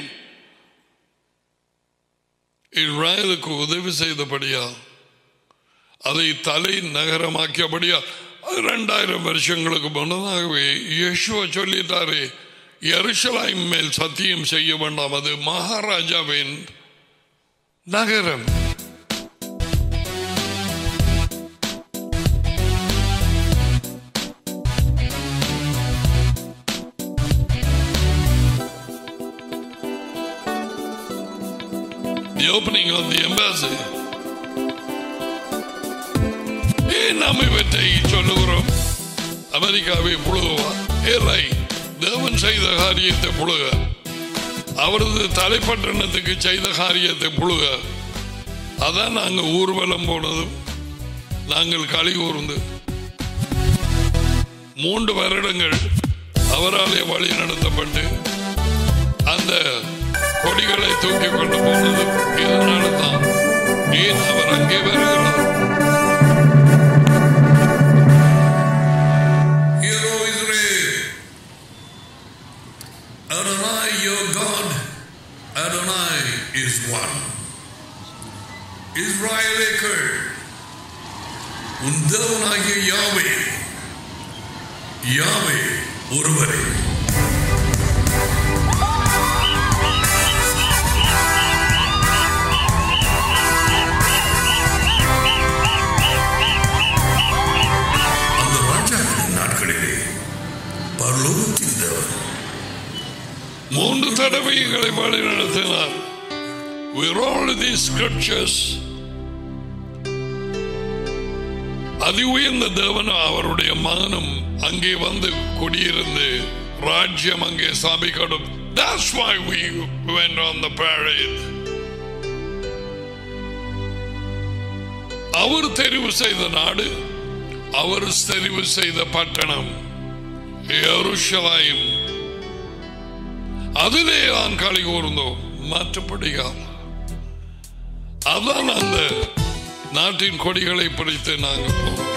A: இஸ்ராயலுக்கு உதவி செய்தபடியால் அதை தலை நகரமாக்கியபடியால் அது ரெண்டாயிரம் வருஷங்களுக்கு முன்னதாகவே யேசுவ சொல்லிட்டாரு எருசலாய்ம் மேல் சத்தியம் செய்ய வேண்டாம் அது மகாராஜாவின் நகரம் The opening of the embassy. ஏன் நாம் இவற்றை சொல்லுகிறோம் அமெரிக்காவை புழுகுவா இல்லை தேவன் செய்த காரியத்தை புழுக அவரது தலைப்பட்டணத்துக்கு செய்த காரியத்தை புழுக அதான் நாங்கள் ஊர்வலம் போனதும் நாங்கள் களி கூர்ந்து மூன்று வருடங்கள் அவராலே வழி நடத்தப்பட்டு அந்த கொடிகளை தூக்கி கொண்டு போனதும் இதனால தான் ஏன் அவர் அங்கே வருகிறார் Hear, O Israel, Adonai your God, Adonai is one. இஸ்ராயலே கேள் உன் தேவனாகிய யாவே யாவே ஒருவரே அந்த ராஜாக்களின் நாட்களிலே பரலோகத்தின் தேவன் மூன்று தடவைகளை வழி நடத்தினார் With all these scriptures அதி உயர்ந்த தேவன் அவருடைய மகனும் அங்கே வந்து குடியிருந்து ராஜ்யம் அங்கே ஸ்தாபிக்கணும் That's why we went on the parade. அவர் தெரிவு செய்த நாடு அவர் தெரிவு செய்த பட்டணம் எருஷலாயும் அதிலே நான் களி கூர்ந்தோம் மற்றபடியால் அதான் அந்த நாட்டின் கொடிகளை பிடித்து நாங்கள் போனோம்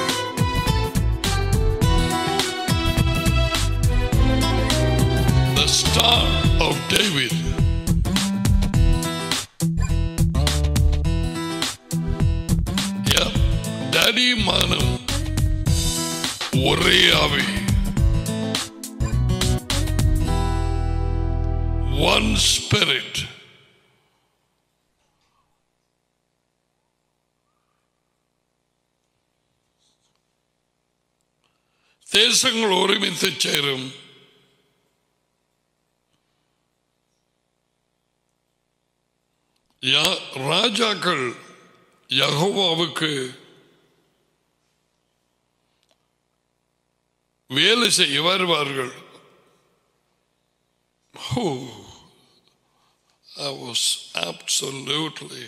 A: The Star of David Yeah, Daddy மகனும் ஒரே ஆவி one spirit தேசங்கள் ஒருமித்து சேரும் யா- ராஜாக்கள் யகோவாவுக்கு வேலை செய்ய வருவார்கள் Oh, I was absolutely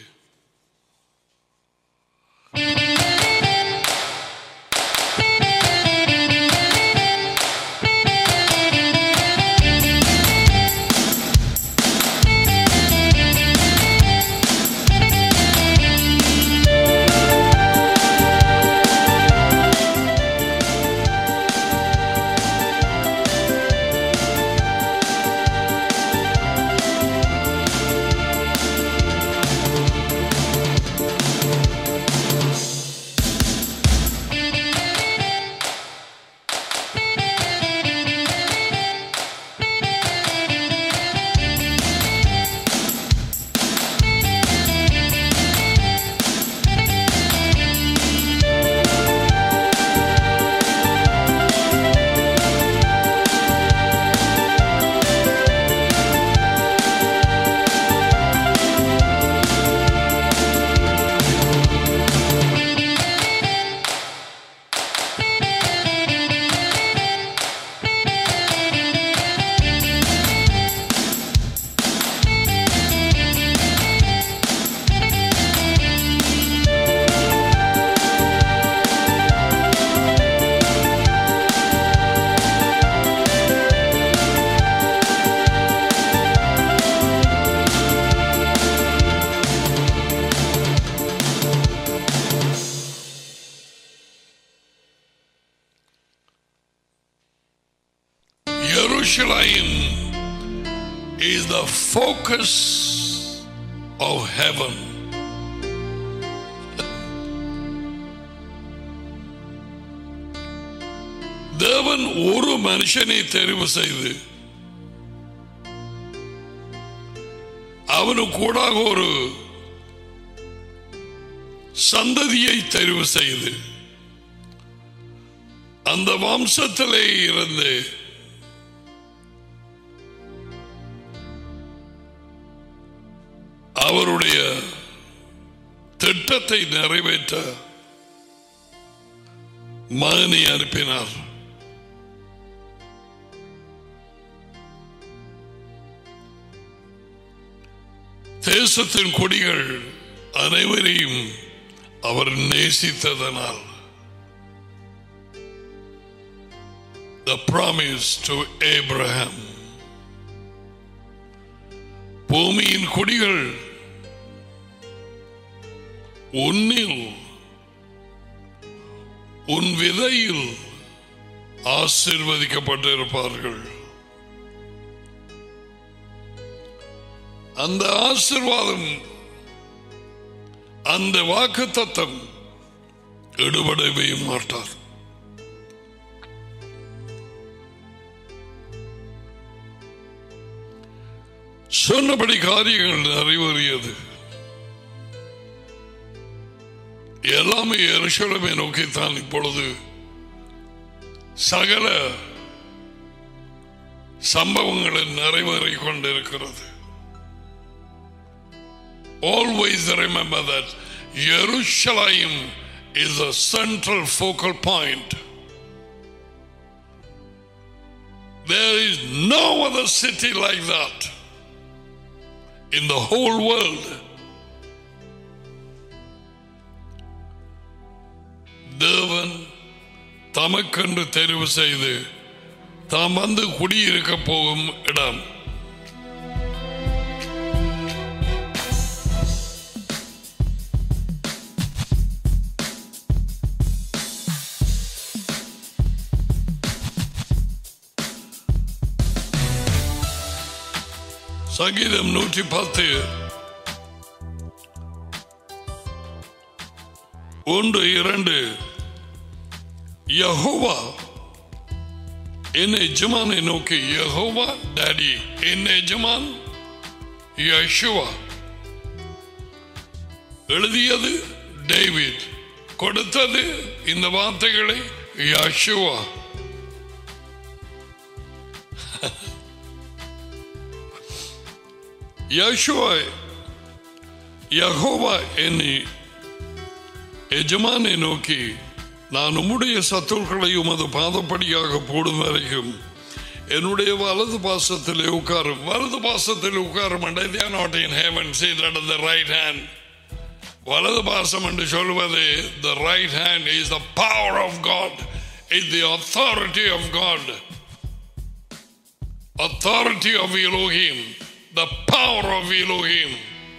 A: Jerusalem is the focus of heaven. தேவன் ஒரு மனுஷனை தெரிவு செய்து அவனு கூடாக ஒரு சந்ததியை தெரிவு செய்து அந்த வம்சத்திலே இருந்து அவருடைய திட்டத்தை நிறைவேற்ற மகனை அனுப்பினார் தேசத்தின் கொடிகள் அனைவரையும் அவர் நேசித்ததனால் the promise to Abraham பூமியின் கொடிகள் உன்னில் உன் விதையில் ஆசிர்வதிக்கப்பட்டிருப்பார்கள் அந்த ஆசிர்வாதம் அந்த வாக்கு தத்தம் எடுபடவே மாட்டார் சொன்னபடி காரியங்கள் நிறைவேறியது எல்லாமே எருசலமை நோக்கித்தான் இப்பொழுது சகல சம்பவங்கள் நிறைவேறிக் கொண்டிருக்கிறது Always remember that Jerusalem is a central focal point. There is no other city like that in the whole world. தேவன் தமக்கென்று தெரிவு செய்து தாம் வந்து குடியிருக்க போகும் இடம் சங்கீதம் நூற்றி பத்து ஒன்று இரண்டு யஹோவா என் எஜமானை நோக்கி யஹோவா டாடி என் எஜமான் யஷுவா எழுதியது டேவிட் கொடுத்தது இந்த வார்த்தைகளை யஷுவா யஷுவா யஹோவா என்னை எஜமானை நோக்கி நான் உம்முடைய சத்துருக்களை உமது பாதப்படியாக போடும் வரைக்கும் என்னுடைய வலது பாசத்திலே உட்காரும் வலது பாசத்தில் உட்காரும் they are not in heaven seated at the right hand வலது பாசம் என்று சொல்வது the right hand is the power of God is the authority of God authority of Elohim the power of Elohim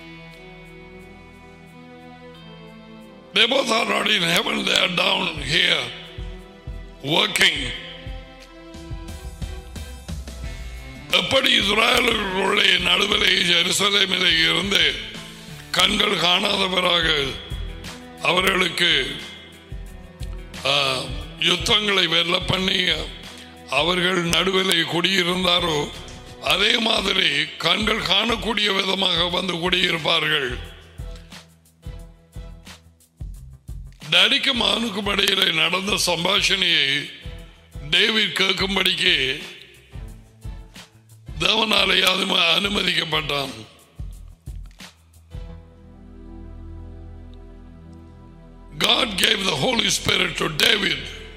A: They both are not in heaven, they are down here working. எப்படி இஸ்ராயலுடைய நடுவிலே ஜெருசலேமிலே இருந்து கண்கள் காணாதவராக அவர்களுக்கு ஆ, யுத்தங்களை வெல்ல பண்ணி அவர்கள் நடுவிலே குடியிருந்தாரோ அதே மாதிரி கண்கள் காணக்கூடிய விதமாக வந்து குடியிருப்பார்கள் டேடிக்கும் ஆணுக்கும் இடையில நடந்த சம்பாஷணையை டேவிட் கேட்கும்படிக்கு தேவனாலே அது அனுமதிக்கப்பட்டான் God gave the Holy Spirit to David.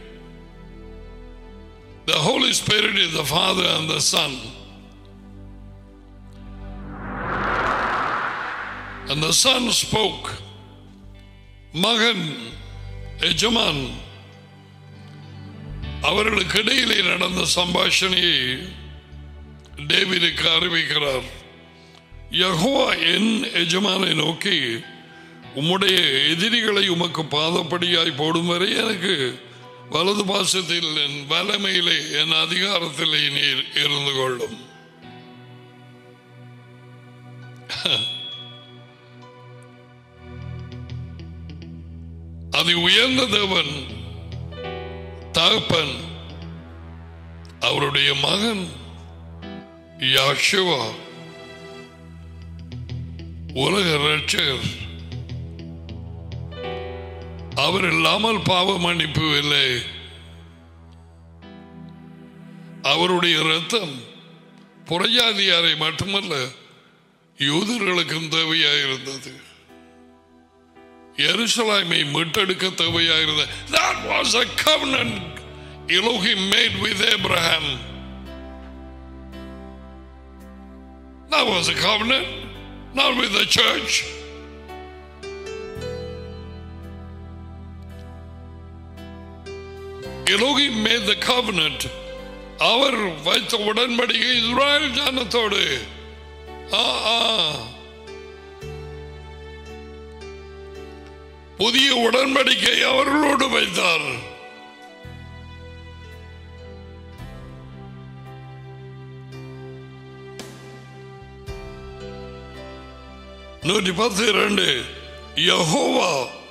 A: The Holy Spirit is the Father and the Son. And the Son spoke. மகன் எஜமான் அவர்களுக்கு இடையிலே நடந்த சம்பாஷணையை டேவிடுக்கு அறிவிக்கிறார் யஹோவா என் எஜமானை நோக்கி உம்முடைய எதிரிகளை உமக்கு பாதப்படியாய் போடும் வரை எனக்கு வலது பாசத்தில் என் வலமையிலே என் அதிகாரத்திலே நீர் இருந்து கொள்ளும் அது உயர்ந்த தேவன் தகப்பன் அவருடைய மகன் யாஷுவா உலக ரட்சகர் அவர் இல்லாமல் பாவ மன்னிப்பு இல்லை அவருடைய ரத்தம் புறஜாதியாரை மட்டுமல்ல யூதர்களுக்கும் தேவையாயிருந்தது எருசலாமை மீட்டெடுக்க தேவையாயிருந்தது that was a covenant Elohim made with Abraham that was a covenant not with the church Elohim made the covenant அவர் வைத்த உடன்படிக்கை இஸ்ராயல் ஜானத்தோடு ஆ, ஆ. புதிய உடன்படிக்கை அவர்களோடு வைத்தார் நூற்றி பத்து இரண்டு யஹோவா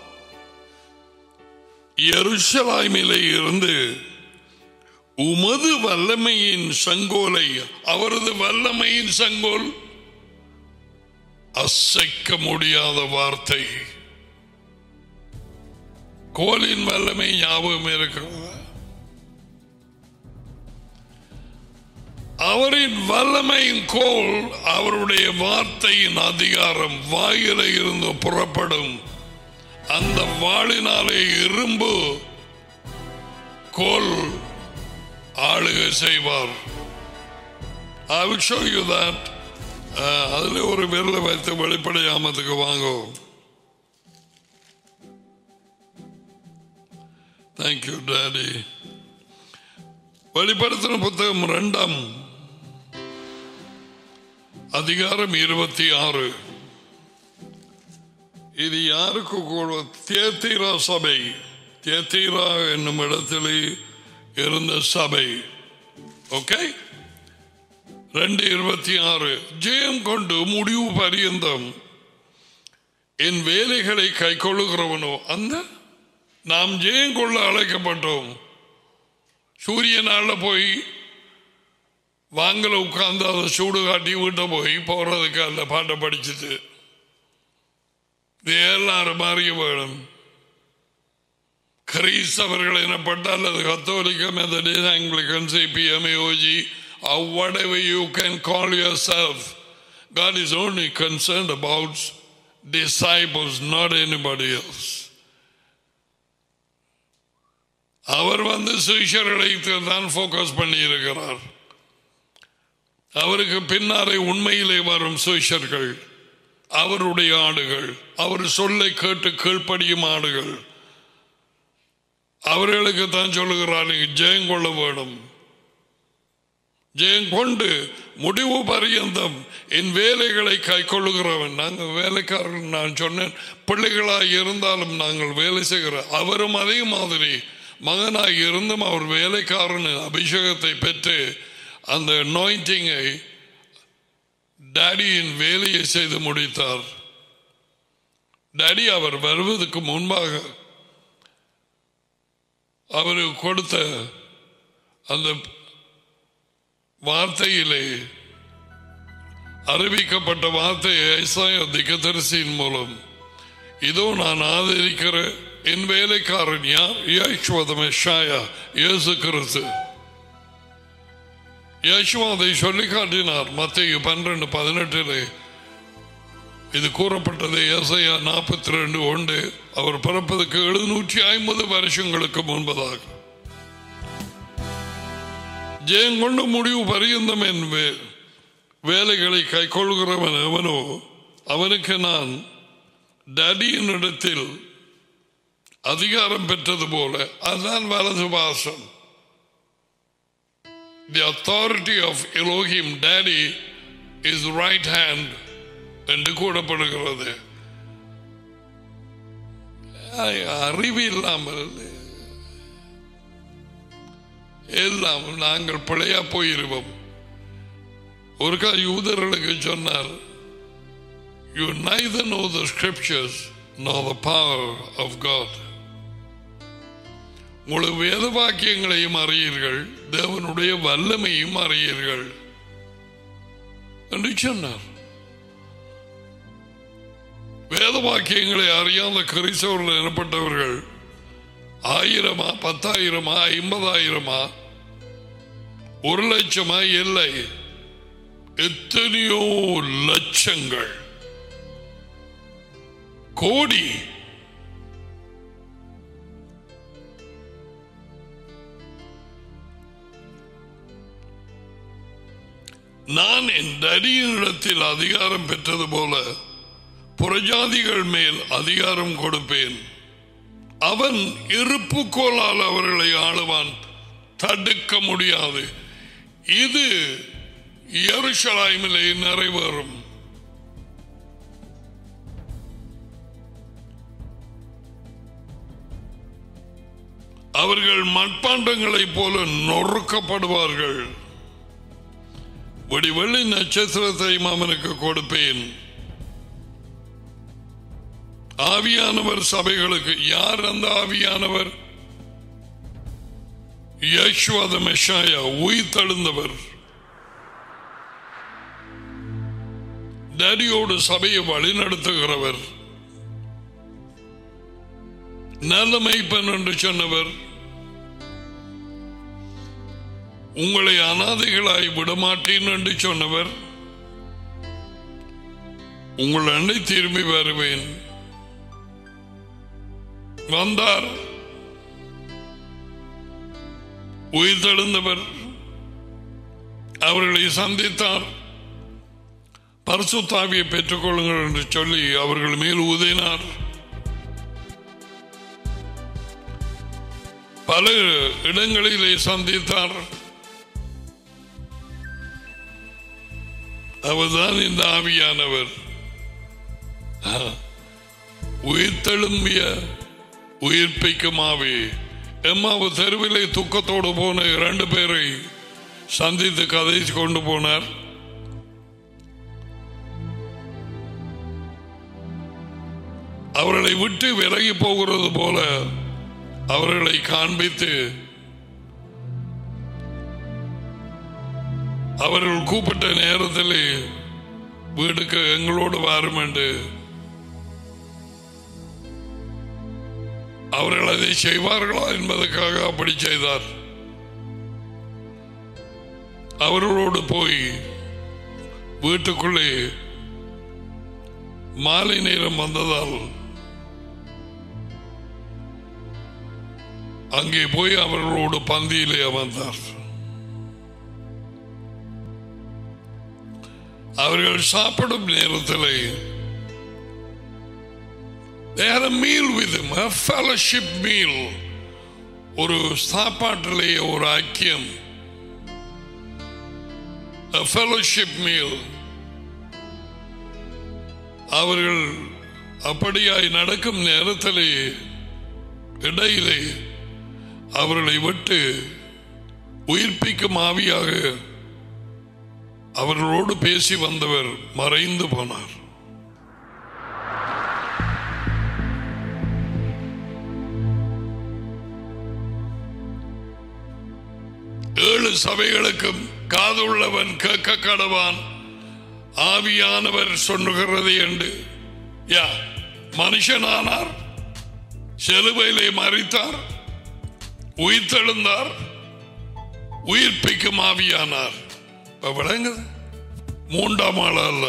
A: எருசலாமிலே இருந்து உமது வல்லமையின் சங்கோலை அவரது வல்லமையின் சங்கோல் அசைக்க முடியாத வார்த்தை கோலின் வல்லமை ஞாபகம் இருக்கிறது அவரின் வல்லமையின் கோல் அவருடைய வார்த்தையின் அதிகாரம் வாயில இருந்து புறப்படும் அந்த வாளினாலே இரும்பு கோல் ஆளுகை செய்வார் I will show you that. அஹ், அதுல ஒரு விரலை வைத்து வெளிப்படையாமத்துக்கு வாங்கும் தேங்க்யூ டாடி வெளிப்படுத்தின புத்தகம் ரெண்டாம் அதிகாரம் இருபத்தி ஆறு இது யாருக்கு கூட தேத்தீரா சபை தேத்தீரா என்னும் இடத்திலே இருந்த சபை ஓகே ரெண்டு இருபத்தி ஆறு ஜெயம் கொண்டு முடிவு பரியந்தம் என் வேலைகளை கை கொள்ளுகிறவனோ அந்த நாம் ஜெயம் கொள்ள அழைக்கப்பட்டோம் சூரிய நாளில் போய் வாங்கல உட்கார்ந்து அதை சூடு காட்டி வீட்டை போய் போறதுக்கு அந்த பாட்டை படிச்சுட்டு இது எல்லாரும் அறிய வேணும் கிறிஸ்தவர்கள் எனப்பட்டால் அது கத்தோலிக்க மெத்தடிஸ் ஆங்கிலிக்கன் சிபிஎம் யோஜி whatever you can call yourself God is only concerned about disciples not anybody else அவர் வந்து சிஷர்களை தான் ஃபோக்கஸ் பண்ணி இருக்கிறார் அவருக்கு பின்னாலே உண்மையிலே வரும் சிஷர்கள் அவருடைய ஆடுகள் அவர் சொல்லை கேட்டு கீழ்ப்படியும் ஆடுகள் அவர்களுக்கு தான் சொல்லுகிறார் நீங்க ஜெயம் கொள்ள வேணும் ஜெயம் கொண்டு முடிவு பரியந்தம் என் வேலைகளை கை கொள்ளுகிறவன் நாங்கள் வேலைக்காரன் நான் சொன்னேன் பிள்ளைகளாய் இருந்தாலும் நாங்கள் வேலை செய்கிற அவரும் அதே மாதிரி மகனாய் இருந்தும் அவர் வேலைக்காரன் அபிஷேகத்தை பெற்று அந்த நோயிட்டிங்கை டாடியின் வேலையை செய்து முடித்தார் டாடி அவர் வருவதற்கு முன்பாக அவருக்கு கொடுத்த அந்த வார்த்தையிலே அறிவிக்கப்பட்ட வார்த்தையை ஐசாய திகதரிசியின் மூலம் இதோ நான் ஆதரிக்கிற என் வேலைக்காரன் யார் யேசுவதமே ஷாயா இயேசு கிறிஸ்து யேசுவா அதை சொல்லி காட்டினார் மத்திய பன்னிரண்டு பதினெட்டிலே இது கூறப்பட்டது ஏசையா நாற்பத்தி ரெண்டு ஒன்று அவர் பிறப்பதற்கு எழுநூற்றி ஐம்பது வருஷங்களுக்கு முன்பதாக ஜெயங்கொண்டு முடிவு பரியந்தம் என் வே- வேலைகளை கை கொள்கிறவன் எவனோ அவனுக்கு நான் டடியின் இடத்தில் அதிகாரம் பெற்றது போல அதுதான் வலது வாசம் the authority of Elohim daddy is right hand என்று கூறப்படுகிறது அறிவு இல்லாமல் எல்லாம் நாங்கள் பிழையா போயிருவோம் ஒரு கால் யூதர்களுக்கு சொன்னார் you neither know the scriptures nor the power of God முழு வேத வாக்கியங்களையும் அறியீர்கள் தேவனுடைய வல்லமையும் அறியீர்கள் என்று சொன்னார் வேத வாக்கியங்களை அறியாத கிறிஸ்தவர்கள் எனப்பட்டவர்கள் ஆயிரமா பத்தாயிரமா ஐம்பதாயிரமா ஒரு லட்சமா இல்லை எத்தனையோ லட்சங்கள் கோடி நான் என் தடியினிடத்தில் அதிகாரம் பெற்றது போல புறஜாதிகள் மேல் அதிகாரம் கொடுப்பேன் அவன் இருப்புக்கோளால் அவர்களை ஆளுவான் தடுக்க முடியாது இது எருஷலாய்மிலே நிறைவேறும் அவர்கள் மட்பாண்டங்களைப் போல நொறுக்கப்படுவார்கள் வெள்ளி நட்சத்திரத்தையும் அவனுக்கு கொடுப்பேன் ஆவியானவர் சபைகளுக்கு யார் அந்த ஆவியானவர் யஷ்வாத மெஷாயா உயிர் தழுந்தவர் டேடியோடு சபையை வழிநடத்துகிறவர் நல்ல மெய்ப்பன் என்று சொன்னவர் உங்களை அனாதைகளாய் விடமாட்டேன் என்று சொன்னவர் உங்கள் அண்டை திரும்பி வருவேன் வந்தார் உயிர்த்தெழுந்தவர் அவர்களை சந்தித்தார் பரிசுத்தாவியை பெற்றுக்கொள்ளுங்கள் என்று சொல்லி அவர்கள் மேல் ஊதினார் பல இடங்களிலே சந்தித்தார் அவர்தான் இந்த ஆவியானவர் உயிர்த்தெழும்பிய உயிர்ப்பிக்கும் ஆவி எம்மாவு தெருவிலே துக்கத்தோடு போன இரண்டு பேரை சந்தித்து கதை கொண்டு போனார் அவர்களை விட்டு விலகி போகிறது போல அவர்களை காண்பித்து அவர்கள் கூப்பிட்ட நேரத்தில் வீடுக்கு எங்களோடு வாரும் என்று அவர்கள் அதை செய்வார்களா என்பதற்காக அப்படி செய்தார் அவர்களோடு போய் வீட்டுக்குள்ளே மாலை நேரம் வந்ததால் அங்கே போய் அவர்களோடு பந்தியிலே அமர்ந்தார் அவர்கள் சாப்பிடும் நேரத்தில் They had a meal with him, a fellowship meal. ஒரு சாப்பாட்டிலே ஒரு ஐக்கியம் a fellowship meal. அவர்கள் அப்படியாய் நடக்கும் நேரத்திலே இடையிலே அவர்களை விட்டு உயிர்ப்பிக்கும் ஆவியாக அவர்களோடு பேசி வந்தவர் மறைந்து போனார் ஏழு சபைகளுக்கும் காதுள்ளவன் கேட்க கடவான் ஆவியானவர் சொல்லுகிறது என்று யா மனுஷனானார் செலுவையிலே மறித்தார் உயிர்த்தெழுந்தார் உயிர்ப்பிக்கும் ஆவியானார் இப்ப விளங்குது மூன்றாம் ஆள் அல்ல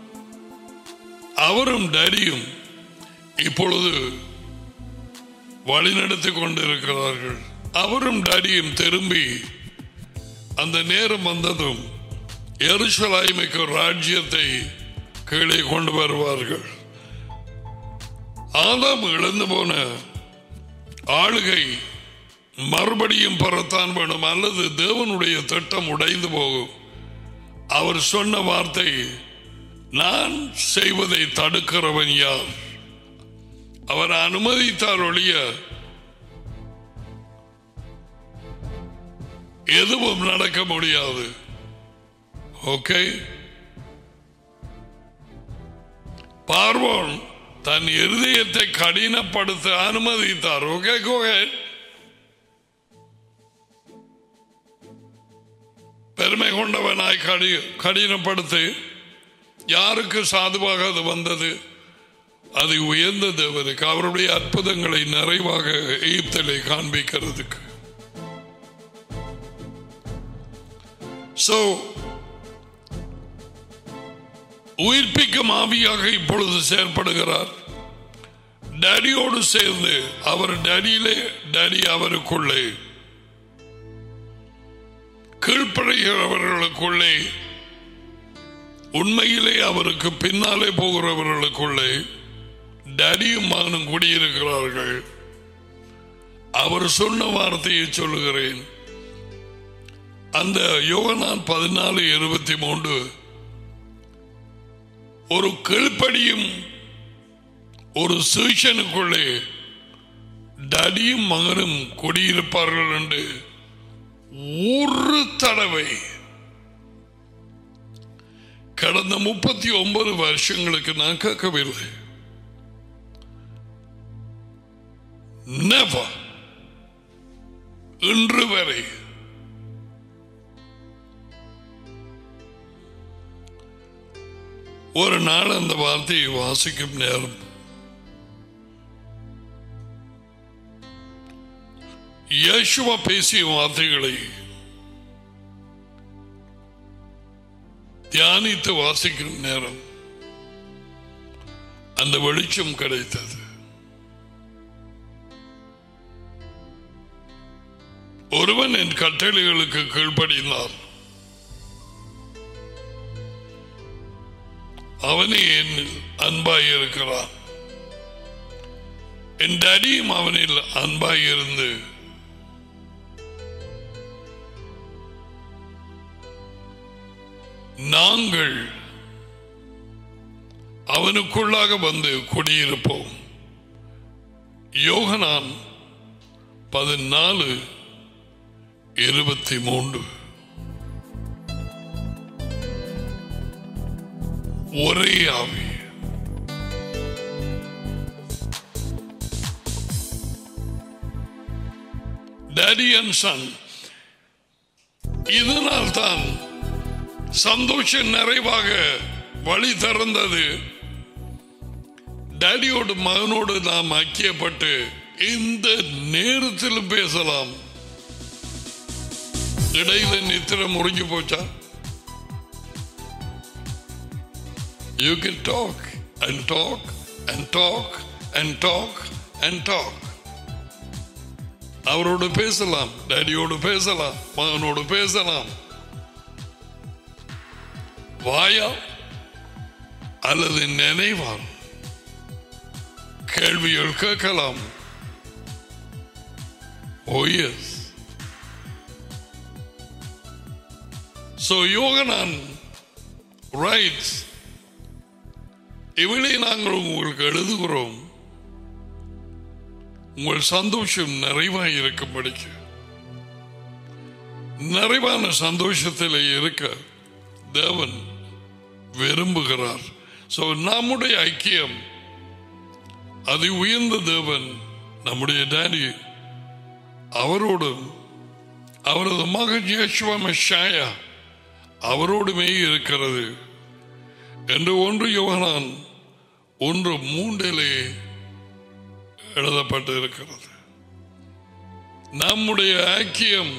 A: அவரும் டேடியும் இப்பொழுது வழிநடத்தி கொண்டிருக்கிறார்கள் அவரும் டேடியும் திரும்பி அந்த நேரம் வந்ததும் எருசலாய்மைக்கு ராஜ்யத்தை கீழே கொண்டு வருவார்கள் ஆதாம் இழந்து போன ஆளுகை மறுபடியும் பெறத்தான் வேணும் அல்லது தேவனுடைய திட்டம் உடைந்து போகும் அவர் சொன்ன வார்த்தை நான் செய்வதை தடுக்கிறவன் யார் அவர் அனுமதித்தார் ஒழிய எதுவும் நடக்க முடியாது ஓகே பார்வோன் தன் இருதயத்தை கடினப்படுத்த அனுமதித்தார் ஓகே கோஹெட் பெருமை கொண்டவனாய் கடி கடினப்படுத்தி யாருக்கு சாதுவாக அது வந்தது அது உயர்ந்த தேவனுக்கு அவருடைய அற்புதங்களை நிறைவாக எகிப்திலே காண்பிக்கிறதுக்கு So, உயிர்ப்பிக்கும் ஆவியாக இப்பொழுது செயல்படுகிறார் டேடியோடு சேர்ந்து அவர் டேடியிலே டேடி அவருக்குள்ளே கீழ்ப்படுகிறவர்களுக்குள்ளே உண்மையிலே அவருக்கு பின்னாலே போகிறவர்களுக்குள்ளே டேடியும் மகனும் குடியிருக்கிறார்கள் அவர் சொன்ன வார்த்தையை சொல்லுகிறேன் அந்த யோகனான் பதினாலு இருபத்தி மூன்று ஒரு கீழ்ப்படியும் ஒரு சீஷனுக்குள்ளே டடியும் மகனும் குடியிருப்பார்கள் என்று ஒரு தடவை கடந்த முப்பத்தி ஒன்பது வருஷங்களுக்கு நான் கேட்கவில்லை Never. இன்று வரை ஒரு நாள் அந்த வார்த்தையை வாசிக்கும் நேரம் யேசுவா பேசிய வார்த்தைகளை தியானித்து வாசிக்கும் நேரம் அந்த வெளிச்சம் கிடைத்தது ஒருவன் என் கட்டளைகளுக்கு கீழ்ப்படினார் அவனே என்னில் அன்பாய் இருக்கிறான் என் டடியும் அவனில் அன்பாய் இருந்து நாங்கள் அவனுக்குள்ளாக வந்து குடியிருப்போம் யோகனான் பதினாலு இருபத்தி மூன்று ஒரே ஆவி டேடி அண்ட் சன் இதனால் தான் சந்தோஷம் நிறைவாக வழி திறந்தது டேடியோடு மகனோடு நாம் ஐக்கியப்பட்டு இந்த நேரத்தில் பேசலாம் இடையில நித்திர முடிஞ்சு போச்சா you can talk and talk and talk and talk and talk அவரோடு பேசலாம் டேடியோடு பேசலாம் மகனோடு பேசலாம் வாயா அல்லது நினைவால் கேள்விகள் கேட்கலாம் oh yes So Yohanan writes இவளை நாங்கள் உங்களுக்கு எழுதுகிறோம் உங்கள் சந்தோஷம் நிறைவாக இருக்கும்படிக்கு நிறைவான சந்தோஷத்தில் இருக்க தேவன் விரும்புகிறார் சோ நம்முடைய ஐக்கியம் அது உயர்ந்த தேவன் நம்முடைய டேடி அவரோடும் அவரது மகன் யேசுவா மெஷாயா அவரோடுமே இருக்கிறது என்று ஒன்று யோகனான் ஒன்று மூன்றிலே எழுதப்பட்டு இருக்கிறது நம்முடைய ஐக்கியம்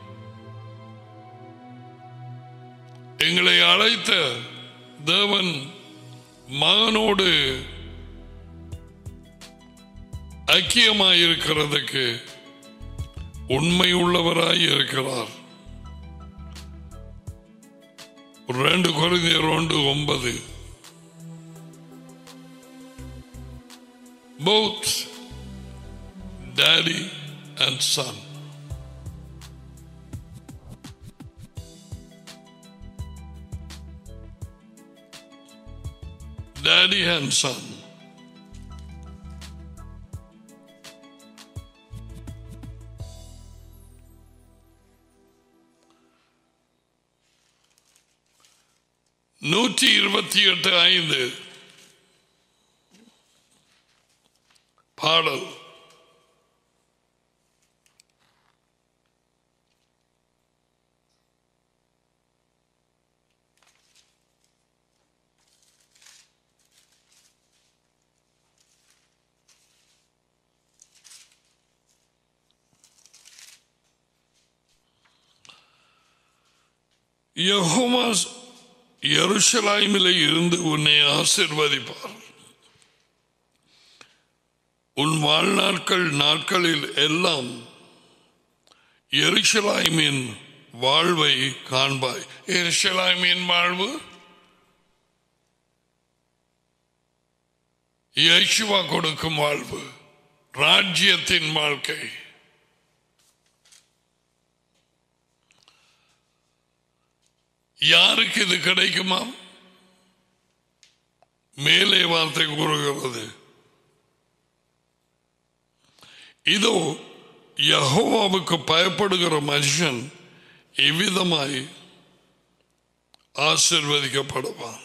A: எங்களை அழைத்த தேவன் மகனோடு ஐக்கியமாயிருக்கிறதுக்கு உண்மை உள்ளவராய் இருக்கிறார் ரெண்டு குறைந்தர் ஒன்று ஒன்பது both daddy and son daddy and son நூற்றி இருபத்தி எட்டு ஐந்து பாடல் யெகோவா எருசலாய்மிலே இருந்து உன்னை ஆசிர்வதிப்பார் உன் வாழ்நாட்கள் நாட்களில் எல்லாம் எருசலாய்மின் வாழ்வை காண்பாய் எருசலாய்மின் வாழ்வு யேசுவா கொடுக்கும் வாழ்வு ராஜ்யத்தின் வாழ்க்கை யாருக்கு இது கிடைக்குமா மேலே வார்த்தை கூறுகிறது இதோ யஹோவாவுக்கு பயப்படுகிற மனுஷன் இவ்விதமாய் ஆசிர்வதிக்கப்படுவான்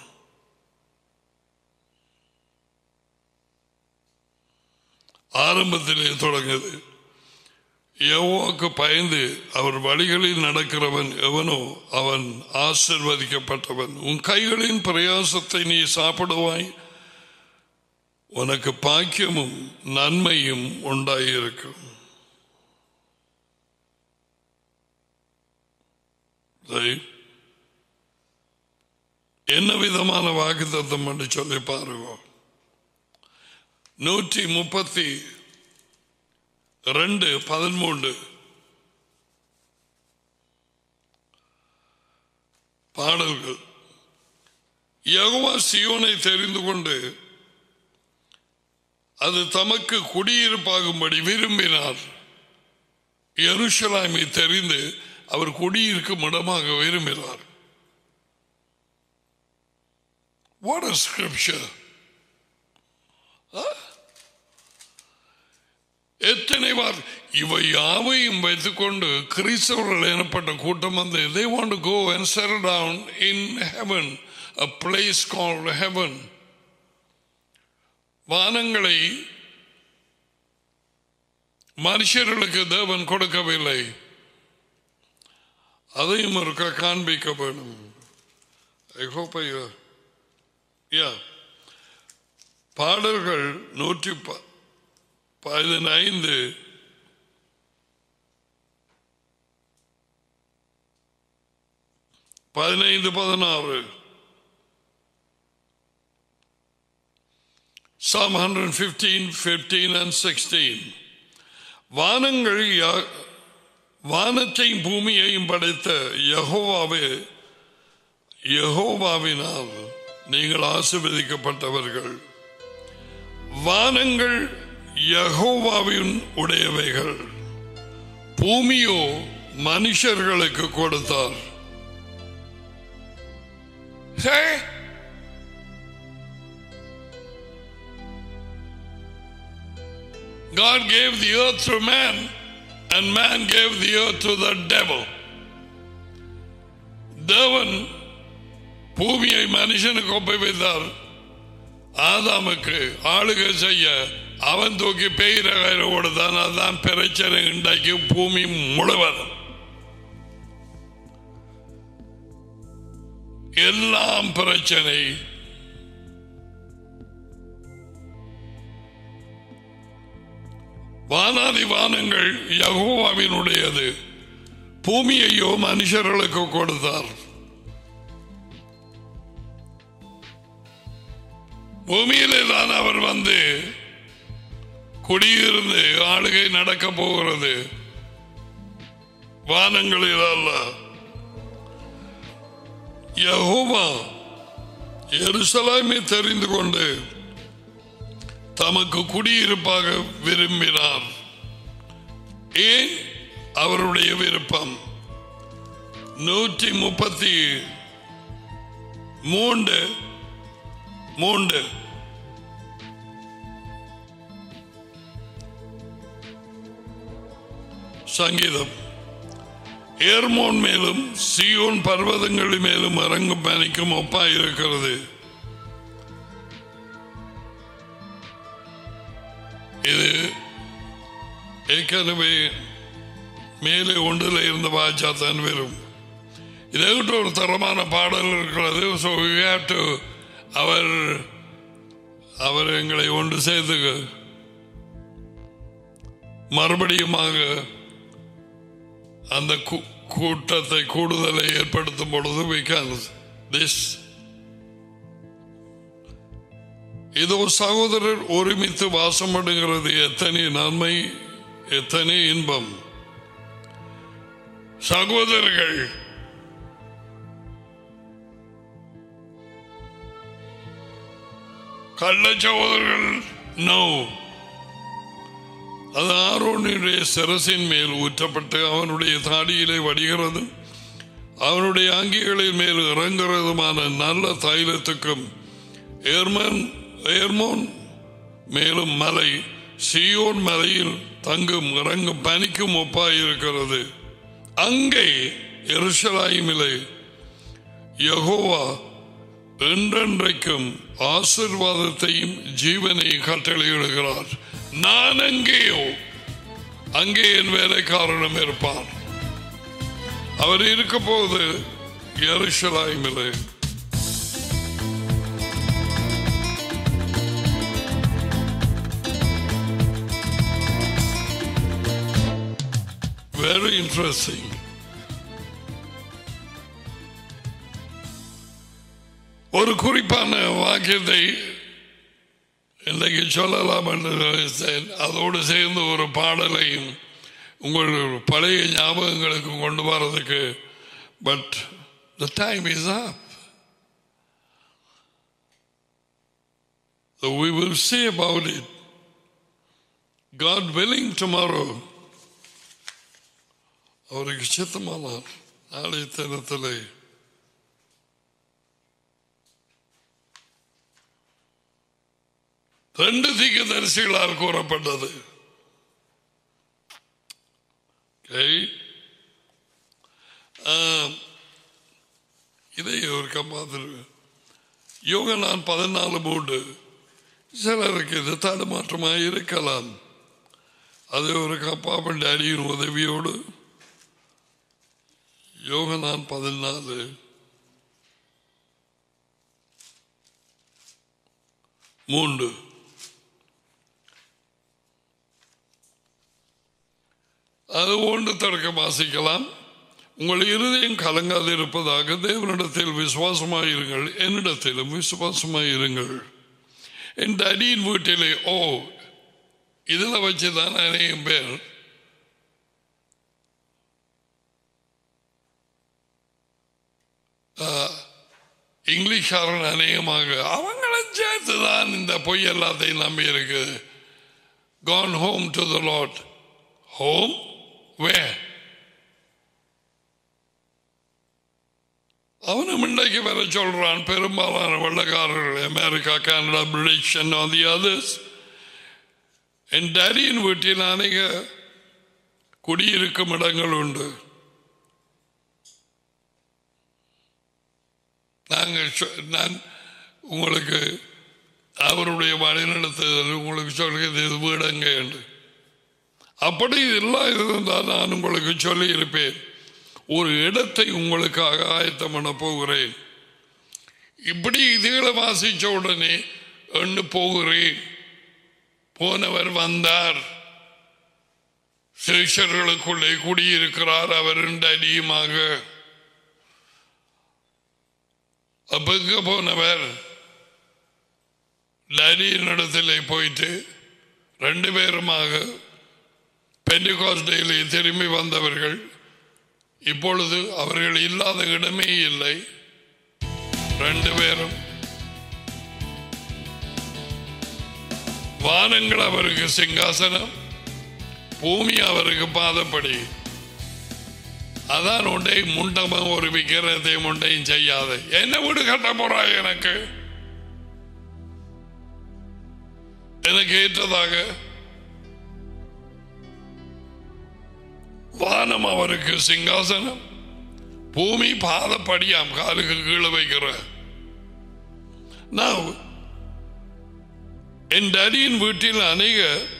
A: ஆரம்பத்திலே தொடங்குது யெகோவாவுக்கு பயந்து அவர் வழிகளில் நடக்கிறவன் எவனோ அவன் ஆசிர்வதிக்கப்பட்டவன் உன் கைகளின் பிரயாசத்தை நீ சாப்பிடுவாய் உனக்கு பாக்கியமும் நன்மையும் உண்டாயிருக்கும் சரி. என்ன விதமான வாக்குத்தத்தம் என்று சொல்லி பாருங்க நூற்றி முப்பத்தி ரெண்டு பதிமூன்று பாடல்கள் யகுவா சியோனை தெரிந்து கொண்டு அது தமக்கு குடியிருப்பாகும்படி விரும்பினார் எருஷலாமை தெரிந்து அவர் குடியிருக்கும் இடமாக விரும்பினார் What a scripture! எத்தனை வார் இவை யாவையும் வைத்துக்கொண்டு கிறிஸ்தவர்கள் எனப்பட்ட கூட்டம் வந்து they want to go and settle down in heaven a place called heaven வானங்களை மனுஷர்களுக்கு தேவன் கொடுக்கவில்லை அதையும் இருக்க காண்பிக்க வேணும் ஐ ஹோப் ஐ யா பாடல்கள் நூற்றி ப- பதினைந்து பதினைந்து பதினாறு Psalm 115, 15 and 16. வானங்கள் யா- வானத்தையும் பூமியையும் படைத்த யெகோவாவே யெகோவாவினால் நீங்கள் ஆசீர்வதிக்கப்பட்டவர்கள் வானங்கள் யெகோவாவின் உடையவைகள் பூமியோ மனுஷர்களுக்கு கொடுத்தார் Hey! God gave the earth to man, and man gave the earth to the devil. தேவன் பூமியை மனுஷனுக்கு ஒப்பை வைத்தார் ஆதாமுக்கு ஆளுகை செய்ய அவன் தூக்கி பெய்கிற கயிறு கொடுத்தான் அதான் பிரச்சனை உண்டாக்கி பூமி முழுவதும் எல்லாம் பிரச்சனை வானாதி வானங்கள் யகோவாவினுடையது பூமியையோ மனுஷர்களுக்கு கொடுத்தார் பூமியிலே தான் அவர் வந்து குடியிருந்து ஆளுகை நடக்க போகிறது வானங்களில் அல்ல யெகோவா எருசலேமை தெரிந்து கொண்டு தமக்கு குடியிருப்பாக விரும்பினார் ஏன் அவருடைய விருப்பம் நூற்றி முப்பத்தி மூன்று மூன்று சங்கீதம் ஏர்மோன் மேலும் சியோன் பர்வதங்களின் மேலும் இறங்கும் பனிக்கும் ஒப்பாயிருக்கிறது இது ஏற்கனவே மேலே ஒன்றில் இருந்த வாய்ச்சா தான் வரும் இதை விட்டு ஒரு தரமான பாடல் இருக்கிறது ஸோ டு அவர் அவர் எங்களை ஒன்று சேர்த்து மறுபடியுமாக அந்த கூ- கூட்டத்தை கூடுதலை ஏற்படுத்தும் பொழுது we can this இதோ சகோதரர் ஒருமித்து வாசமடுகிறது எத்தனை நன்மை எத்தனை இன்பம் சகோதரர்கள் கள்ள சகோதரர்கள் நோ அது ஆரோனுடைய சிரசின் மேல் ஊற்றப்பட்டு அவனுடைய தாடியிலே வடிகிறது அவனுடைய அங்கிகளின் மேல் இறங்குறதுமான நல்ல தைலத்துக்கும் ஏர்மன் ஏர்மோன் மேலும் மலை சியோன் மலையில் தங்கும் இறங்கும் பனிக்கும் ஒப்பாயிருக்கிறது அங்கே எருசலாயிமிலே யெகோவா என்றென்றைக்கும் ஆசிர்வாதத்தையும் ஜீவனை கட்டளையிடுகிறார் நான் அங்கேயோ அங்கே என் வேலைக்காரனும் இருப்பான் அவர் இருக்க போது எருசலாயிமிலே Very interesting. ஒரு குறிப்பான வாக்கியத்தை இன்றைக்கு சொல்லலாம் என்று நினைத்தேன் அதோடு சேர்ந்து ஒரு பாடலையும் உங்கள் பழைய ஞாபகங்களுக்கு கொண்டு வரதுக்கு but the time is up So we will see about it. God willing tomorrow. அவருக்கு சித்தமானார் நாளை தினத்திலே ரெண்டு தீர்க்கதரிசிகளால் கூறப்பட்டது Okay. ஆம். இதை ஒரு பார்த்து யோக நான் பதினாலு மூன்று சிலருக்கு இது தடுமாற்றமாக இருக்கலாம் அது ஒரு கப்பாப்பன் டேடியின் உதவியோடு யோகனான் பதினாலு மூன்று அது ஒன்று தடுக்க வாசிக்கலாம் உங்கள் இருதயம் கலங்காது இருப்பதாக தேவனிடத்தில் விசுவாசமாயிருங்கள் என்னிடத்திலும் விசுவாசமாயிருங்கள் என் அடியின் வீட்டிலே ஓ இதில் வச்சுதான் அநேகம் பேர் இங்கிலீஷ்காரன் அநேகமாக அவங்கள சேர்த்து தான் இந்த பொய் எல்லாத்தையும் நம்பி இருக்கு gone home to the Lord home way அவனும் இன்றைக்கு வர சொல்றான் பெரும்பாலான வெள்ளக்காரர்கள் America Canada British and all the others என் டேடியின் வீட்டில் அநேக குடியிருக்கும் இடங்கள் உண்டு நாங்கள் சொ- நான் உங்களுக்கு அவருடைய வழிநடத்துதல் உங்களுக்கு சொல்கிறது இது வீடங்க என்று அப்படி எல்லாம் இருந்தால் நான் உங்களுக்கு சொல்லி இருப்பேன் ஒரு இடத்தை உங்களுக்காக ஆயத்தம் பண்ண போகிறேன் இப்படி இதுகளை வாசிச்ச உடனே எண்ணு போகிறேன் போனவர் வந்தார் சிறுஷர்களுக்குள்ளே குடியிருக்கிறார் அவர் ரெண்டு அடியுமாக அப்ப எங்க போனவர் டேடியின் இடத்திலே போயிட்டு ரெண்டு பேருமாக பெண்டிகாஸ்டேலே திரும்பி வந்தவர்கள் இப்பொழுது அவர்கள் இல்லாத இடமே இல்லை ரெண்டு பேரும் வானங்கள் அவருக்கு சிங்காசனம் பூமி அவருக்கு பாதப்படி அதான் உண்டை முண்டமும் ஒரு விக்கிரத்தை முண்டையும் செய்யாத என்ன வீடு கட்ட போறாய் எனக்கு எனக்கு ஏற்றதாக வானம் அவருக்கு சிங்காசனம் பூமி பாதப்படியாம் காலுக்கு கீழே வைக்கிற நான் என் டேடியின் வீட்டில் அநேக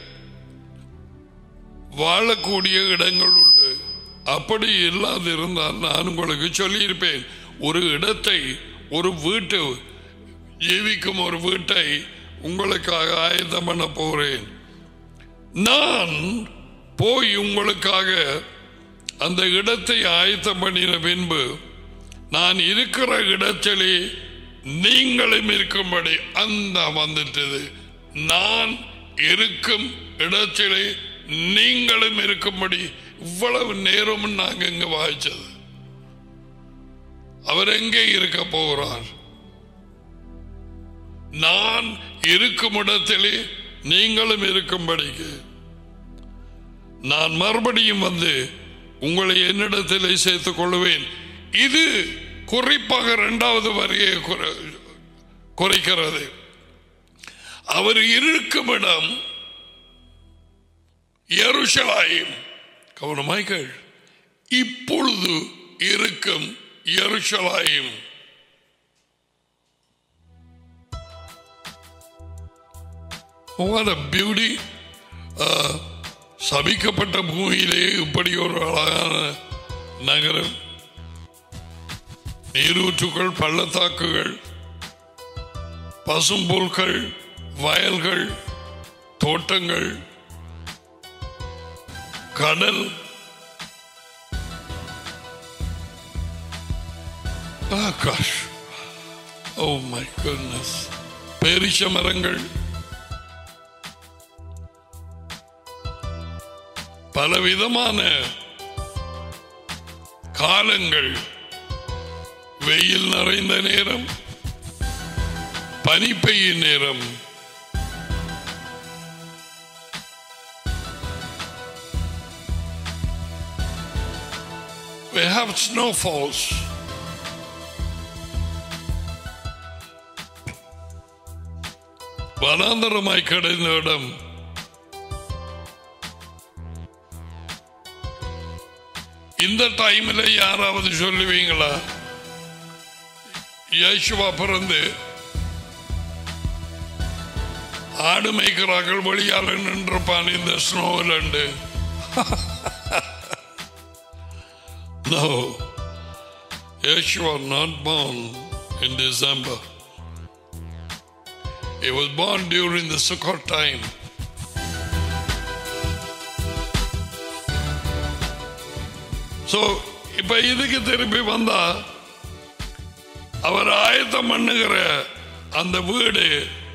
A: வாழக்கூடிய இடங்கள் உண்டு அப்படி இல்லாதிருந்தால் நான் உங்களுக்கு சொல்லியிருப்பேன் ஒரு இடத்தை ஒரு வீட்டு ஜீவிக்கும் ஒரு வீட்டை உங்களுக்காக ஆயத்தம் பண்ண போறேன் நான் போய் உங்களுக்காக அந்த இடத்தை ஆயத்தம் பண்ணின பின்பு நான் இருக்கிற இடத்திலே நீங்களும் இருக்கும்படி அந்த வந்துட்டது நான் இருக்கும் இடத்திலே நீங்களும் இருக்கும்படி இவ்வளவு நேரம் நாங்க இங்க வாய்ச்சது அவர் எங்கே இருக்க போகிறார் நான் இருக்கும் இடத்திலே நீங்களும் இருக்கும்படிக்கு நான் மறுபடியும் வந்து உங்களை என்னிடத்திலே சேர்த்துக் கொள்வேன் இது குறிப்பாக இரண்டாவது வரியை குறை- குறைக்கிறது அவர் இருக்கும் இடம் எருஷலாயும் கவனமாய் கேள் இப்பொழுது இருக்கும் எருஷலாயும் What a beauty. Uh, சபிக்கப்பட்ட பூமியிலே இப்படி ஒரு அழகான நகரம் நீரூற்றுகள் பள்ளத்தாக்குகள் பசும்புல்கள் வயல்கள் தோட்டங்கள் கடல் Ah, gosh. Oh my goodness. பேரிச்ச மரங்கள் பலவிதமான காலங்கள் வெயில் நிறைந்த நேரம் பனி பெய்யும் நேரம் We have snowfalls. வனாந்தரமாய் கிடைந்த இடம் இந்த டைம்ல யாராவது சொல்லுவீங்களா இயேசுவா பிறந்து ஆடு மேய்க்கிறார்கள் வெளியால நின்றிருப்பான் இந்த ஸ்னோவில் No. Yeshua not born in December. He was born during the Sukkot time. So இப்ப இதுக்கு திரும்பி வந்தா அவர் ஆயத்தம் பண்ணுகிற அந்த வீடு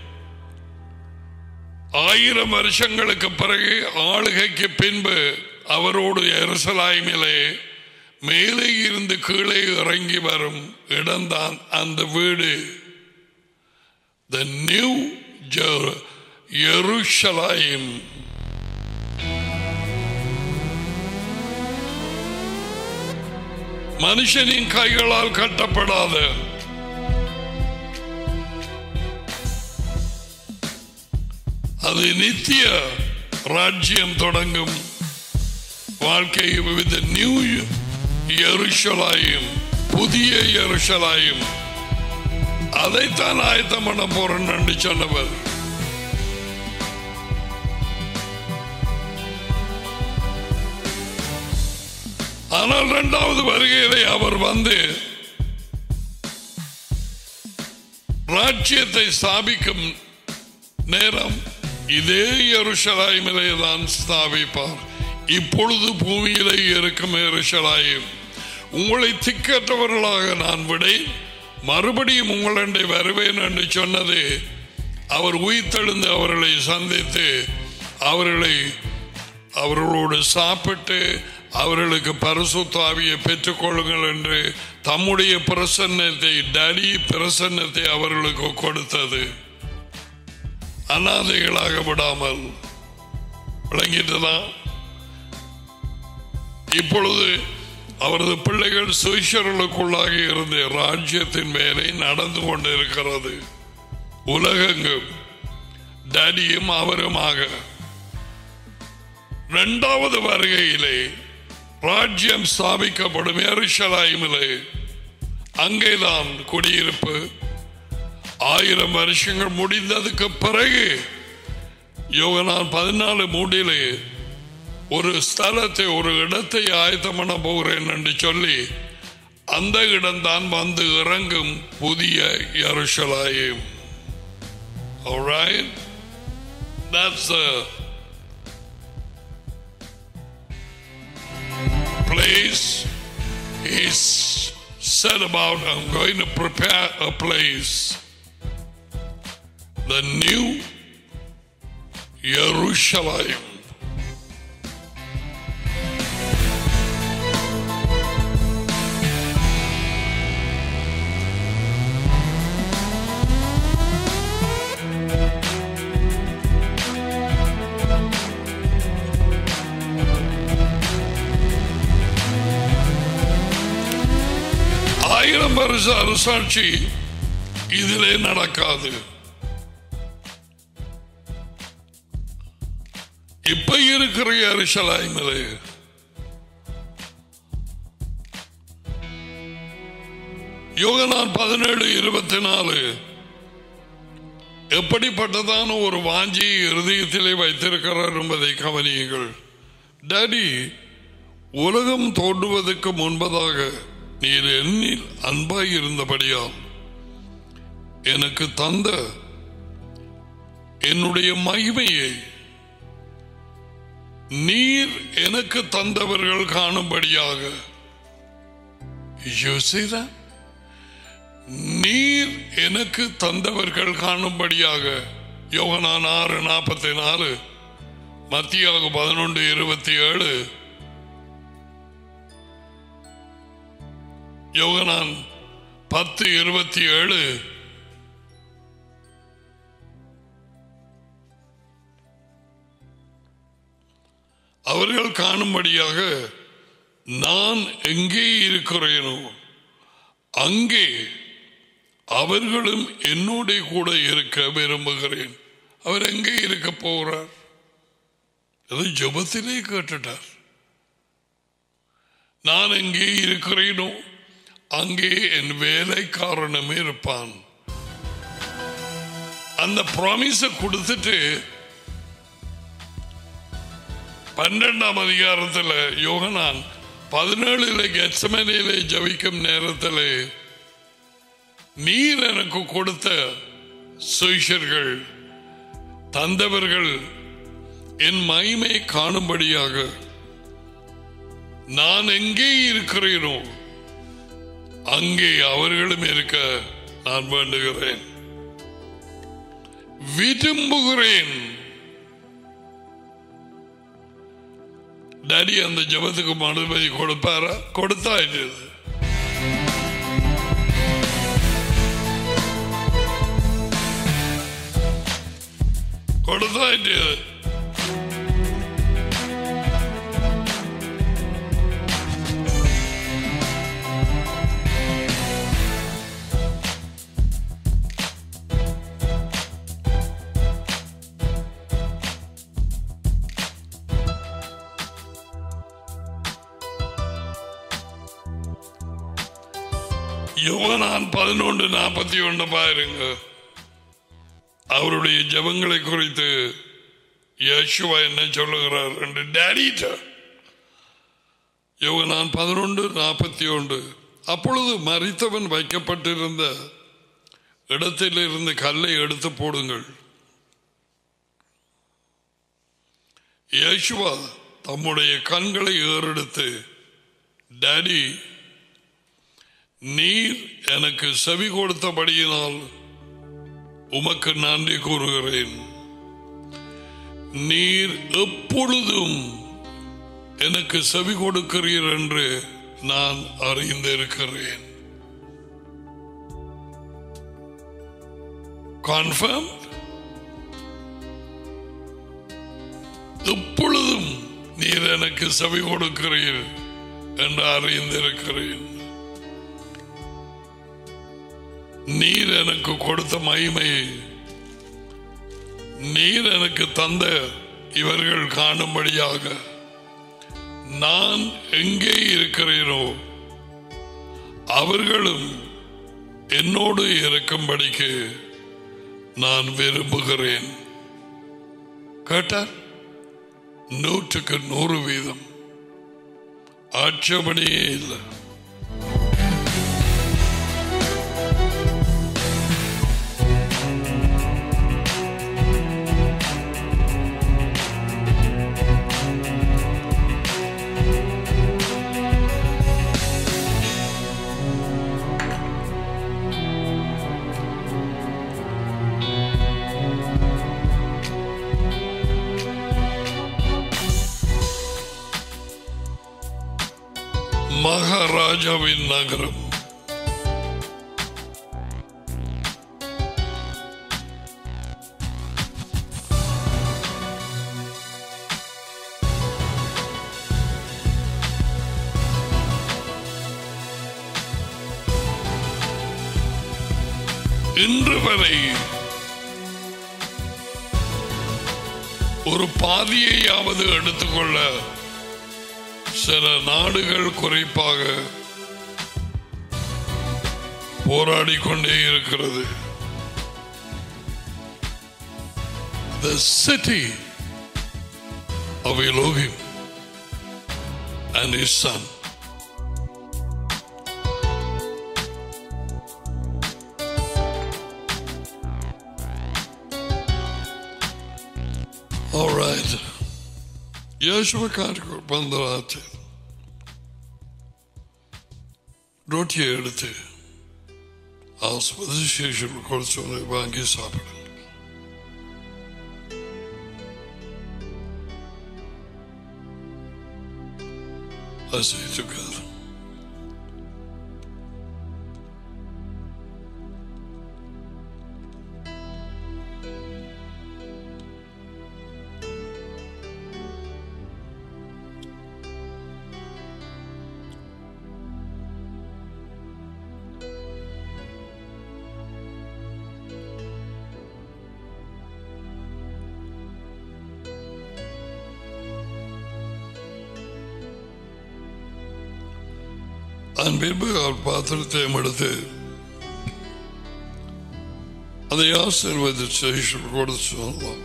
A: ஆயிரம் வருஷங்களுக்கு பிறகு ஆளுகைக்கு பின்பு அவரோடு எருசலாய்மிலே மேலே இருந்து கீழே இறங்கி வரும் இடம்தான் அந்த வீடு த நியூ எருஷலாயும் மனுஷனின் கைகளால் கட்டப்படாத அது நித்திய ராஜ்யம் தொடங்கும் வாழ்க்கை வித் நியூ எருஷலாயும் புதிய எருஷலாயும் அதைத்தான் ஆயத்தம் பண்ண போறேன் என்று சொன்னவர் ஆனால் இரண்டாவது வருகையிலே அவர் வந்து ராஜ்யத்தை ஸ்தாபிக்கும் நேரம் இதே எருஷலாய்மிலே தான் ஸ்தாபிப்பார் இப்பொழுது பூமியிலே இருக்கும் எருஷலாயும் உங்களை திக்கற்றவர்களாக நான் விடேன் மறுபடியும் உங்களண்டை வருவேன் என்று சொன்னது அவர் உயிர்த்தெழுந்து அவர்களை சந்தித்து அவர்களை அவர்களோடு சாப்பிட்டு அவர்களுக்கு பரிசுத்தாவியை பெற்றுக்கொள்ளுங்கள் என்று தம்முடைய பிரசன்னத்தை டடி பிரசன்னத்தை அவர்களுக்கு கொடுத்தது அனாதைகளாக விடாமல் விளங்கிட்டுதான் இப்பொழுது அவரது பிள்ளைகள் சுவிஷர்களுக்குள்ளாக இருந்து ராஜ்யத்தின் மேலே நடந்து கொண்டிருக்கிறது உலகெங்கும் டடியும் அவருமாக இரண்டாவது வருகையிலே ராஜ்யம் ஸ்தாபிக்கப்படும் எருஷலாயிமிலே அங்கேதான் குடியிருப்பு ஆயிரம் வருஷங்கள் முடிந்ததுக்கு பிறகு யோகனான் பதினாலு மூடிலே ஒரு ஸ்தலத்தை ஒரு இடத்தை ஆயத்தம் பண்ண போகிறேன் என்று சொல்லி அந்த இடம்தான் வந்து இறங்கும் புதிய எருஷலாயும் Alright? That's the place he's said about I'm going to prepare a place. The new Jerusalem. ஆயிரம் வருஷ அரசாட்சி இதிலே நடக்காது இப்ப இருக்கிற அரிசலாய்மலே யோகனான் பதினேழு இருபத்தி நாலு எப்படிப்பட்டதான ஒரு வாஞ்சி இருதயத்திலே வைத்திருக்கிறார் என்பதை கவனியுங்கள் டாடி உலகம் தோன்றுவதற்கு முன்பதாக நீர் என்னில் அன்பாய் இருந்தபடியால் எனக்கு தந்த என்னுடைய மகிமையை நீர் எனக்கு தந்தவர்கள் காணும்படியாக You see that? நீர் எனக்கு தந்தவர்கள் காணும்படியாக யோகனான் ஆறு நாற்பத்தி நாலு மத்தியாக பதினொன்று இருபத்தி ஏழு யோகனான் பத்து இருபத்தி ஏழு அவர்கள் காணும்படியாக நான் எங்கே இருக்கிறேனோ அங்கே அவர்களும் என்னோட கூட இருக்க விரும்புகிறேன் அவர் எங்கே இருக்க போகிறார் அது ஜபத்திலே கேட்டுட்டார் நான் எங்கே இருக்கிறேனோ அங்கே என் வேலைக்காரனும் இருப்பான் அந்த ப்ராமிஸ கொடுத்துட்டு பன்னெண்டாம் அதிகாரத்தில் யோகனான் பதினேழுல கெச்சமனையிலே ஜபிக்கும் நேரத்தில் நீர் எனக்கு கொடுத்த சுயர்கள் தந்தவர்கள் என் மகிமை காணும்படியாக நான் எங்கே இருக்கிறேனோ அங்கே அவர்களும் இருக்க நான் வேண்டுகிறேன் விரும்புகிறேன் டாடி அந்த ஜபத்துக்கு மனுமதி கொடுப்பாரா கொடுத்தாயிட்டு கொடுத்தாயிட்டு யுவனான் பதினொன்று நாற்பத்தி ஒன்று பாருங்க அவருடைய ஜபங்களை குறித்து யேசுவா என்ன சொல்லுகிறார் என்று டேடிட்ட யோகனான் பதினொன்று நாற்பத்தி ஒன்று அப்பொழுது மறித்தவன் வைக்கப்பட்டிருந்த இடத்தில் இருந்து கல்லை எடுத்து போடுங்கள் யேசுவா தம்முடைய கண்களை ஏறெடுத்து டாடி நீர் எனக்கு செவி கொடுத்தபடியினால் உமக்கு நன்றி கூறுகிறேன் நீர் எப்பொழுதும் எனக்கு செவி கொடுக்கிறீர் என்று நான் அறிந்திருக்கிறேன் கன்ஃபார்ம் எப்பொழுதும் நீர் எனக்கு செவி கொடுக்கிறீர் என்று அறிந்திருக்கிறேன் நீர் எனக்கு கொடுத்த மகிமையை நீர் எனக்கு தந்த இவர்கள் காணும்படியாக நான் எங்கே இருக்கிறேனோ அவர்களும் என்னோடு இருக்கும்படிக்கு நான் விரும்புகிறேன் கேட்டார் நூற்றுக்கு நூறு வீதம் ஆட்சேபனையே இல்லை மகாராஜாவின் நகரம் இன்று வரை ஒரு பாதியையாவது எடுத்துக்கொள்ள சில நாடுகள் குறிப்பாக போராடி கொண்டே இருக்கிறது The city of Elohim and his son. All right. യേശുവ കാണിക്കും പന്തരാറ്റ് റൊട്ടിയെ എടുത്ത് ആസ്വദിച്ച ശേഷം കുറച്ചൊന്ന് വാങ്ങി സാപ്പിടും Let's eat together. அதன் பின்பு அவர் பாத்திரத்தையும் எடுத்து அதை ஆசீர்வதிச்சு கொடுத்து சொன்னார்.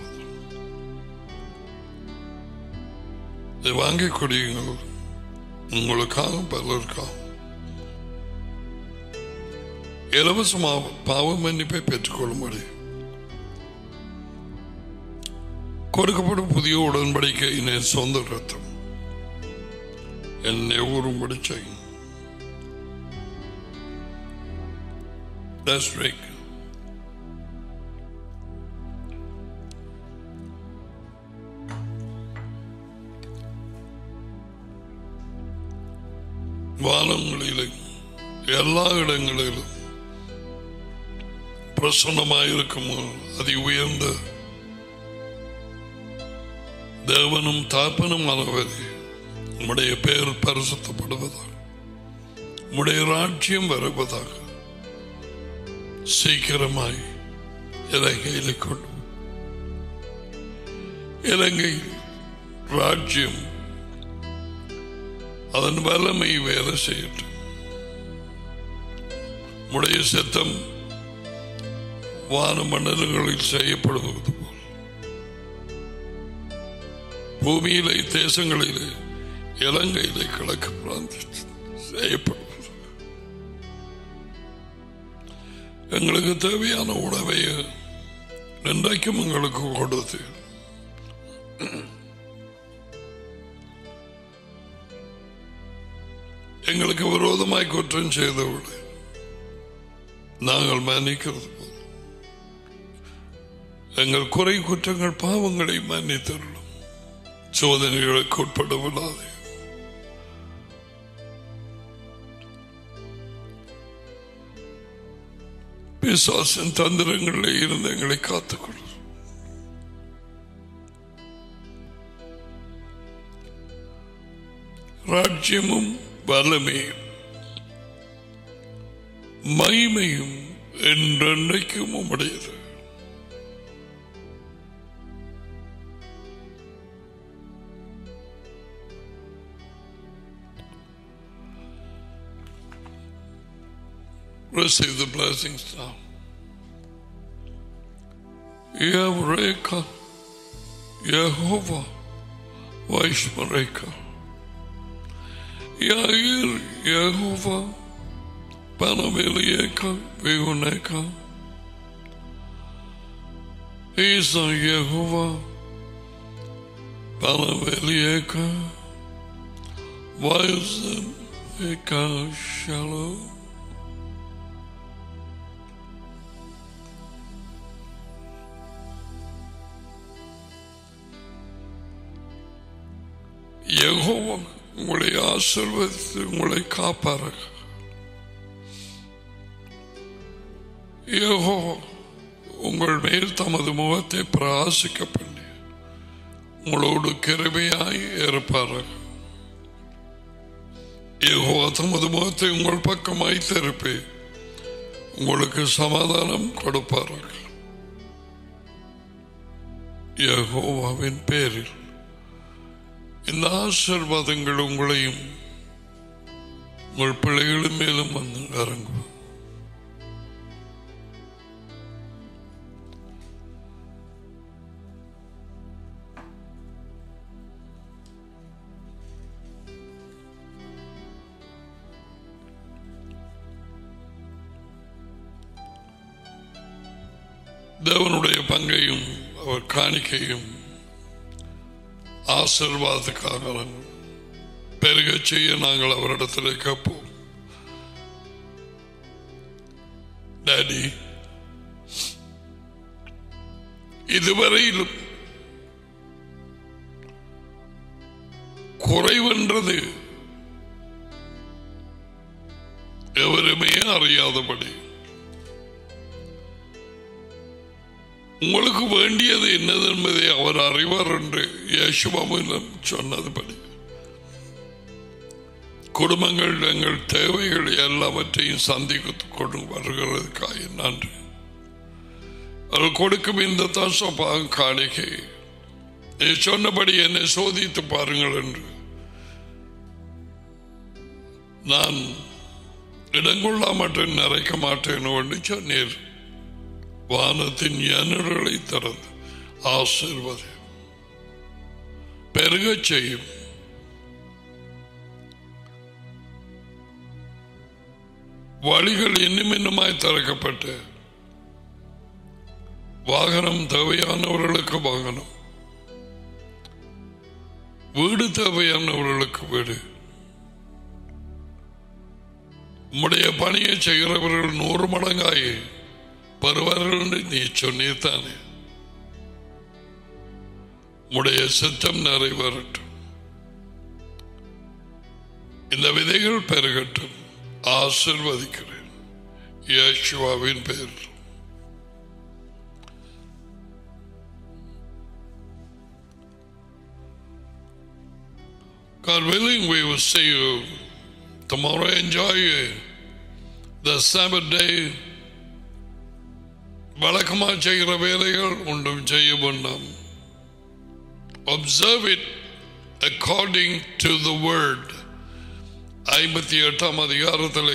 A: இதை வாங்கி குடியுங்கள் உங்களுக்காக பலருக்காக இலவசமாக பாவ மன்னிப்பை பெற்றுக்கொள்ளும்படி கொடுக்கப்படும் புதிய உடன்படிக்கை என் சொந்த ரத்தம் என்னை ஊறும்படி செய்யும் Let's drink. வானங்களிலும் எல்லா இடங்களிலும் பிரசன்னமாயிருக்கும் அதி உயர்ந்த தேவனும் தாப்பனும் அளவரே உம்முடைய பெயர் பரிசுத்தப்படுவதாக உம்முடைய ராஜ்யம் வருவதாக சீக்கிரமாய் இலங்கையில் கொண்டு இலங்கை ராஜ்யம் அதன் வல்லமை வேலை செய்யட்டும் உடைய சித்தம் வான மண்டலங்களில் செய்யப்படுவது போல் பூமியிலே தேசங்களிலே இலங்கையிலே கிழக்கு பிராந்தியத்தில் செய்யப்படுவது எங்களுக்கு தேவையான உணவை இன்றைக்கும் எங்களுக்கு கொடுத்து எங்களுக்கு விரோதமாய் குற்றம் செய்தவர்களை நாங்கள் மன்னிக்கிறது போதும் எங்கள் குறை குற்றங்கள் பாவங்களை மன்னித்தருளும் சோதனைகளுக்கு உட்பட விடாதே பிசாசின் தந்திரங்களில் இருந்து எங்களை காத்துக்கொள்ளும் ராஜ்யமும் வல்லமையும் மகிமையும் என்றென்றைக்கும் உம்முடையது receive the blessings now. Yavreka, Yehovah, Vaishmareka, Yair, Yehovah, Panavelieka, Vihuneka, Isa Yehovah, Panavelieka, Vayazem, Eka Shalom. Jehovah உங்களை ஆசிர்வதித்து உங்களை காப்பார்கள் யெகோவா உங்கள் மேல் தமது முகத்தை பிரகாசிக்க பண்ணி உங்களோடு கிருபையாய் இருப்பார்கள் யெகோவா தமது முகத்தை உங்கள் பக்கமாய் திருப்பி உங்களுக்கு சமாதானம் கொடுப்பார்கள் யெகோவாவின் பேரில் இந்த ஆசிர்வாதங்கள் உங்களையும் உங்கள் பிள்ளைகளும் மேலும் வந்து இறங்கும் தேவனுடைய பங்கையும் அவர் காணிக்கையும் ஆசிர்வாதத்துக்காக பெருக செய்ய நாங்கள் அவரிடத்தில் கேட்போம் டாடி இதுவரையிலும் குறைவென்றது எவருமே அறியாதபடி உங்களுக்கு வேண்டியது என்னது என்பதை அவர் அறிவார் என்று யேசுவாமிடம் சொன்னதுபடி குடும்பங்கள் எங்கள் தேவைகள் எல்லாவற்றையும் சந்தித்து கொண்டு வருகிறதுக்காக நன்றி அவர் கொடுக்கும் இந்த தசப்பாக காணிக்கை நீ சொன்னபடி என்னை சோதித்து பாருங்கள் என்று நான் இடங்கொள்ளாமற்று நிறைக்க மாட்டேன் என்று சொன்னீர் வானத்தின் எண்ணங்களை திறந்து ஆசிர்வதி பெருகச் செய்யும் வழிகள் இன்னும் இன்னுமாய் திறக்கப்பட்டு வாகனம் தேவையானவர்களுக்கு வாகனம் வீடு தேவையானவர்களுக்கு வீடு உம்முடைய பணியை செய்கிறவர்கள் நூறு மடங்காயே பெறுவார்கள் என்று நீ சொன்னீர்தானே உடைய சித்தம் நிறைவேறட்டும் இந்த விதைகள் பெருகட்டும் ஆசிர்வதிக்கிறேன் இயேசுவாவின் பேர் God willing, we will see you tomorrow. Enjoy the Sabbath day. வழக்கமாக செய்கிற வேலைகள் ஒன்றும் செய்ய வேண்டாம் observe it according to the word ஐம்பத்தி எட்டாம் அதிகாரத்தில்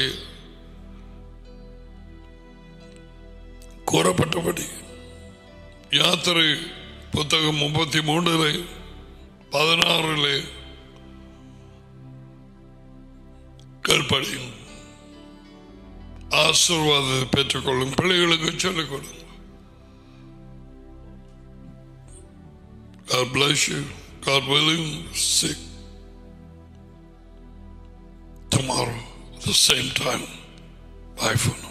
A: கூறப்பட்டபடி யாத்திரை புத்தகம் முப்பத்தி மூணுல பதினாறுல கற்படியும் ஆசீர்வாதத்தை பெற்றுக்கொள்ளும் பிள்ளைகளுக்கு சொல்லிக் கொடுங்க God bless you. God willing, see tomorrow at the same time. Bye for now.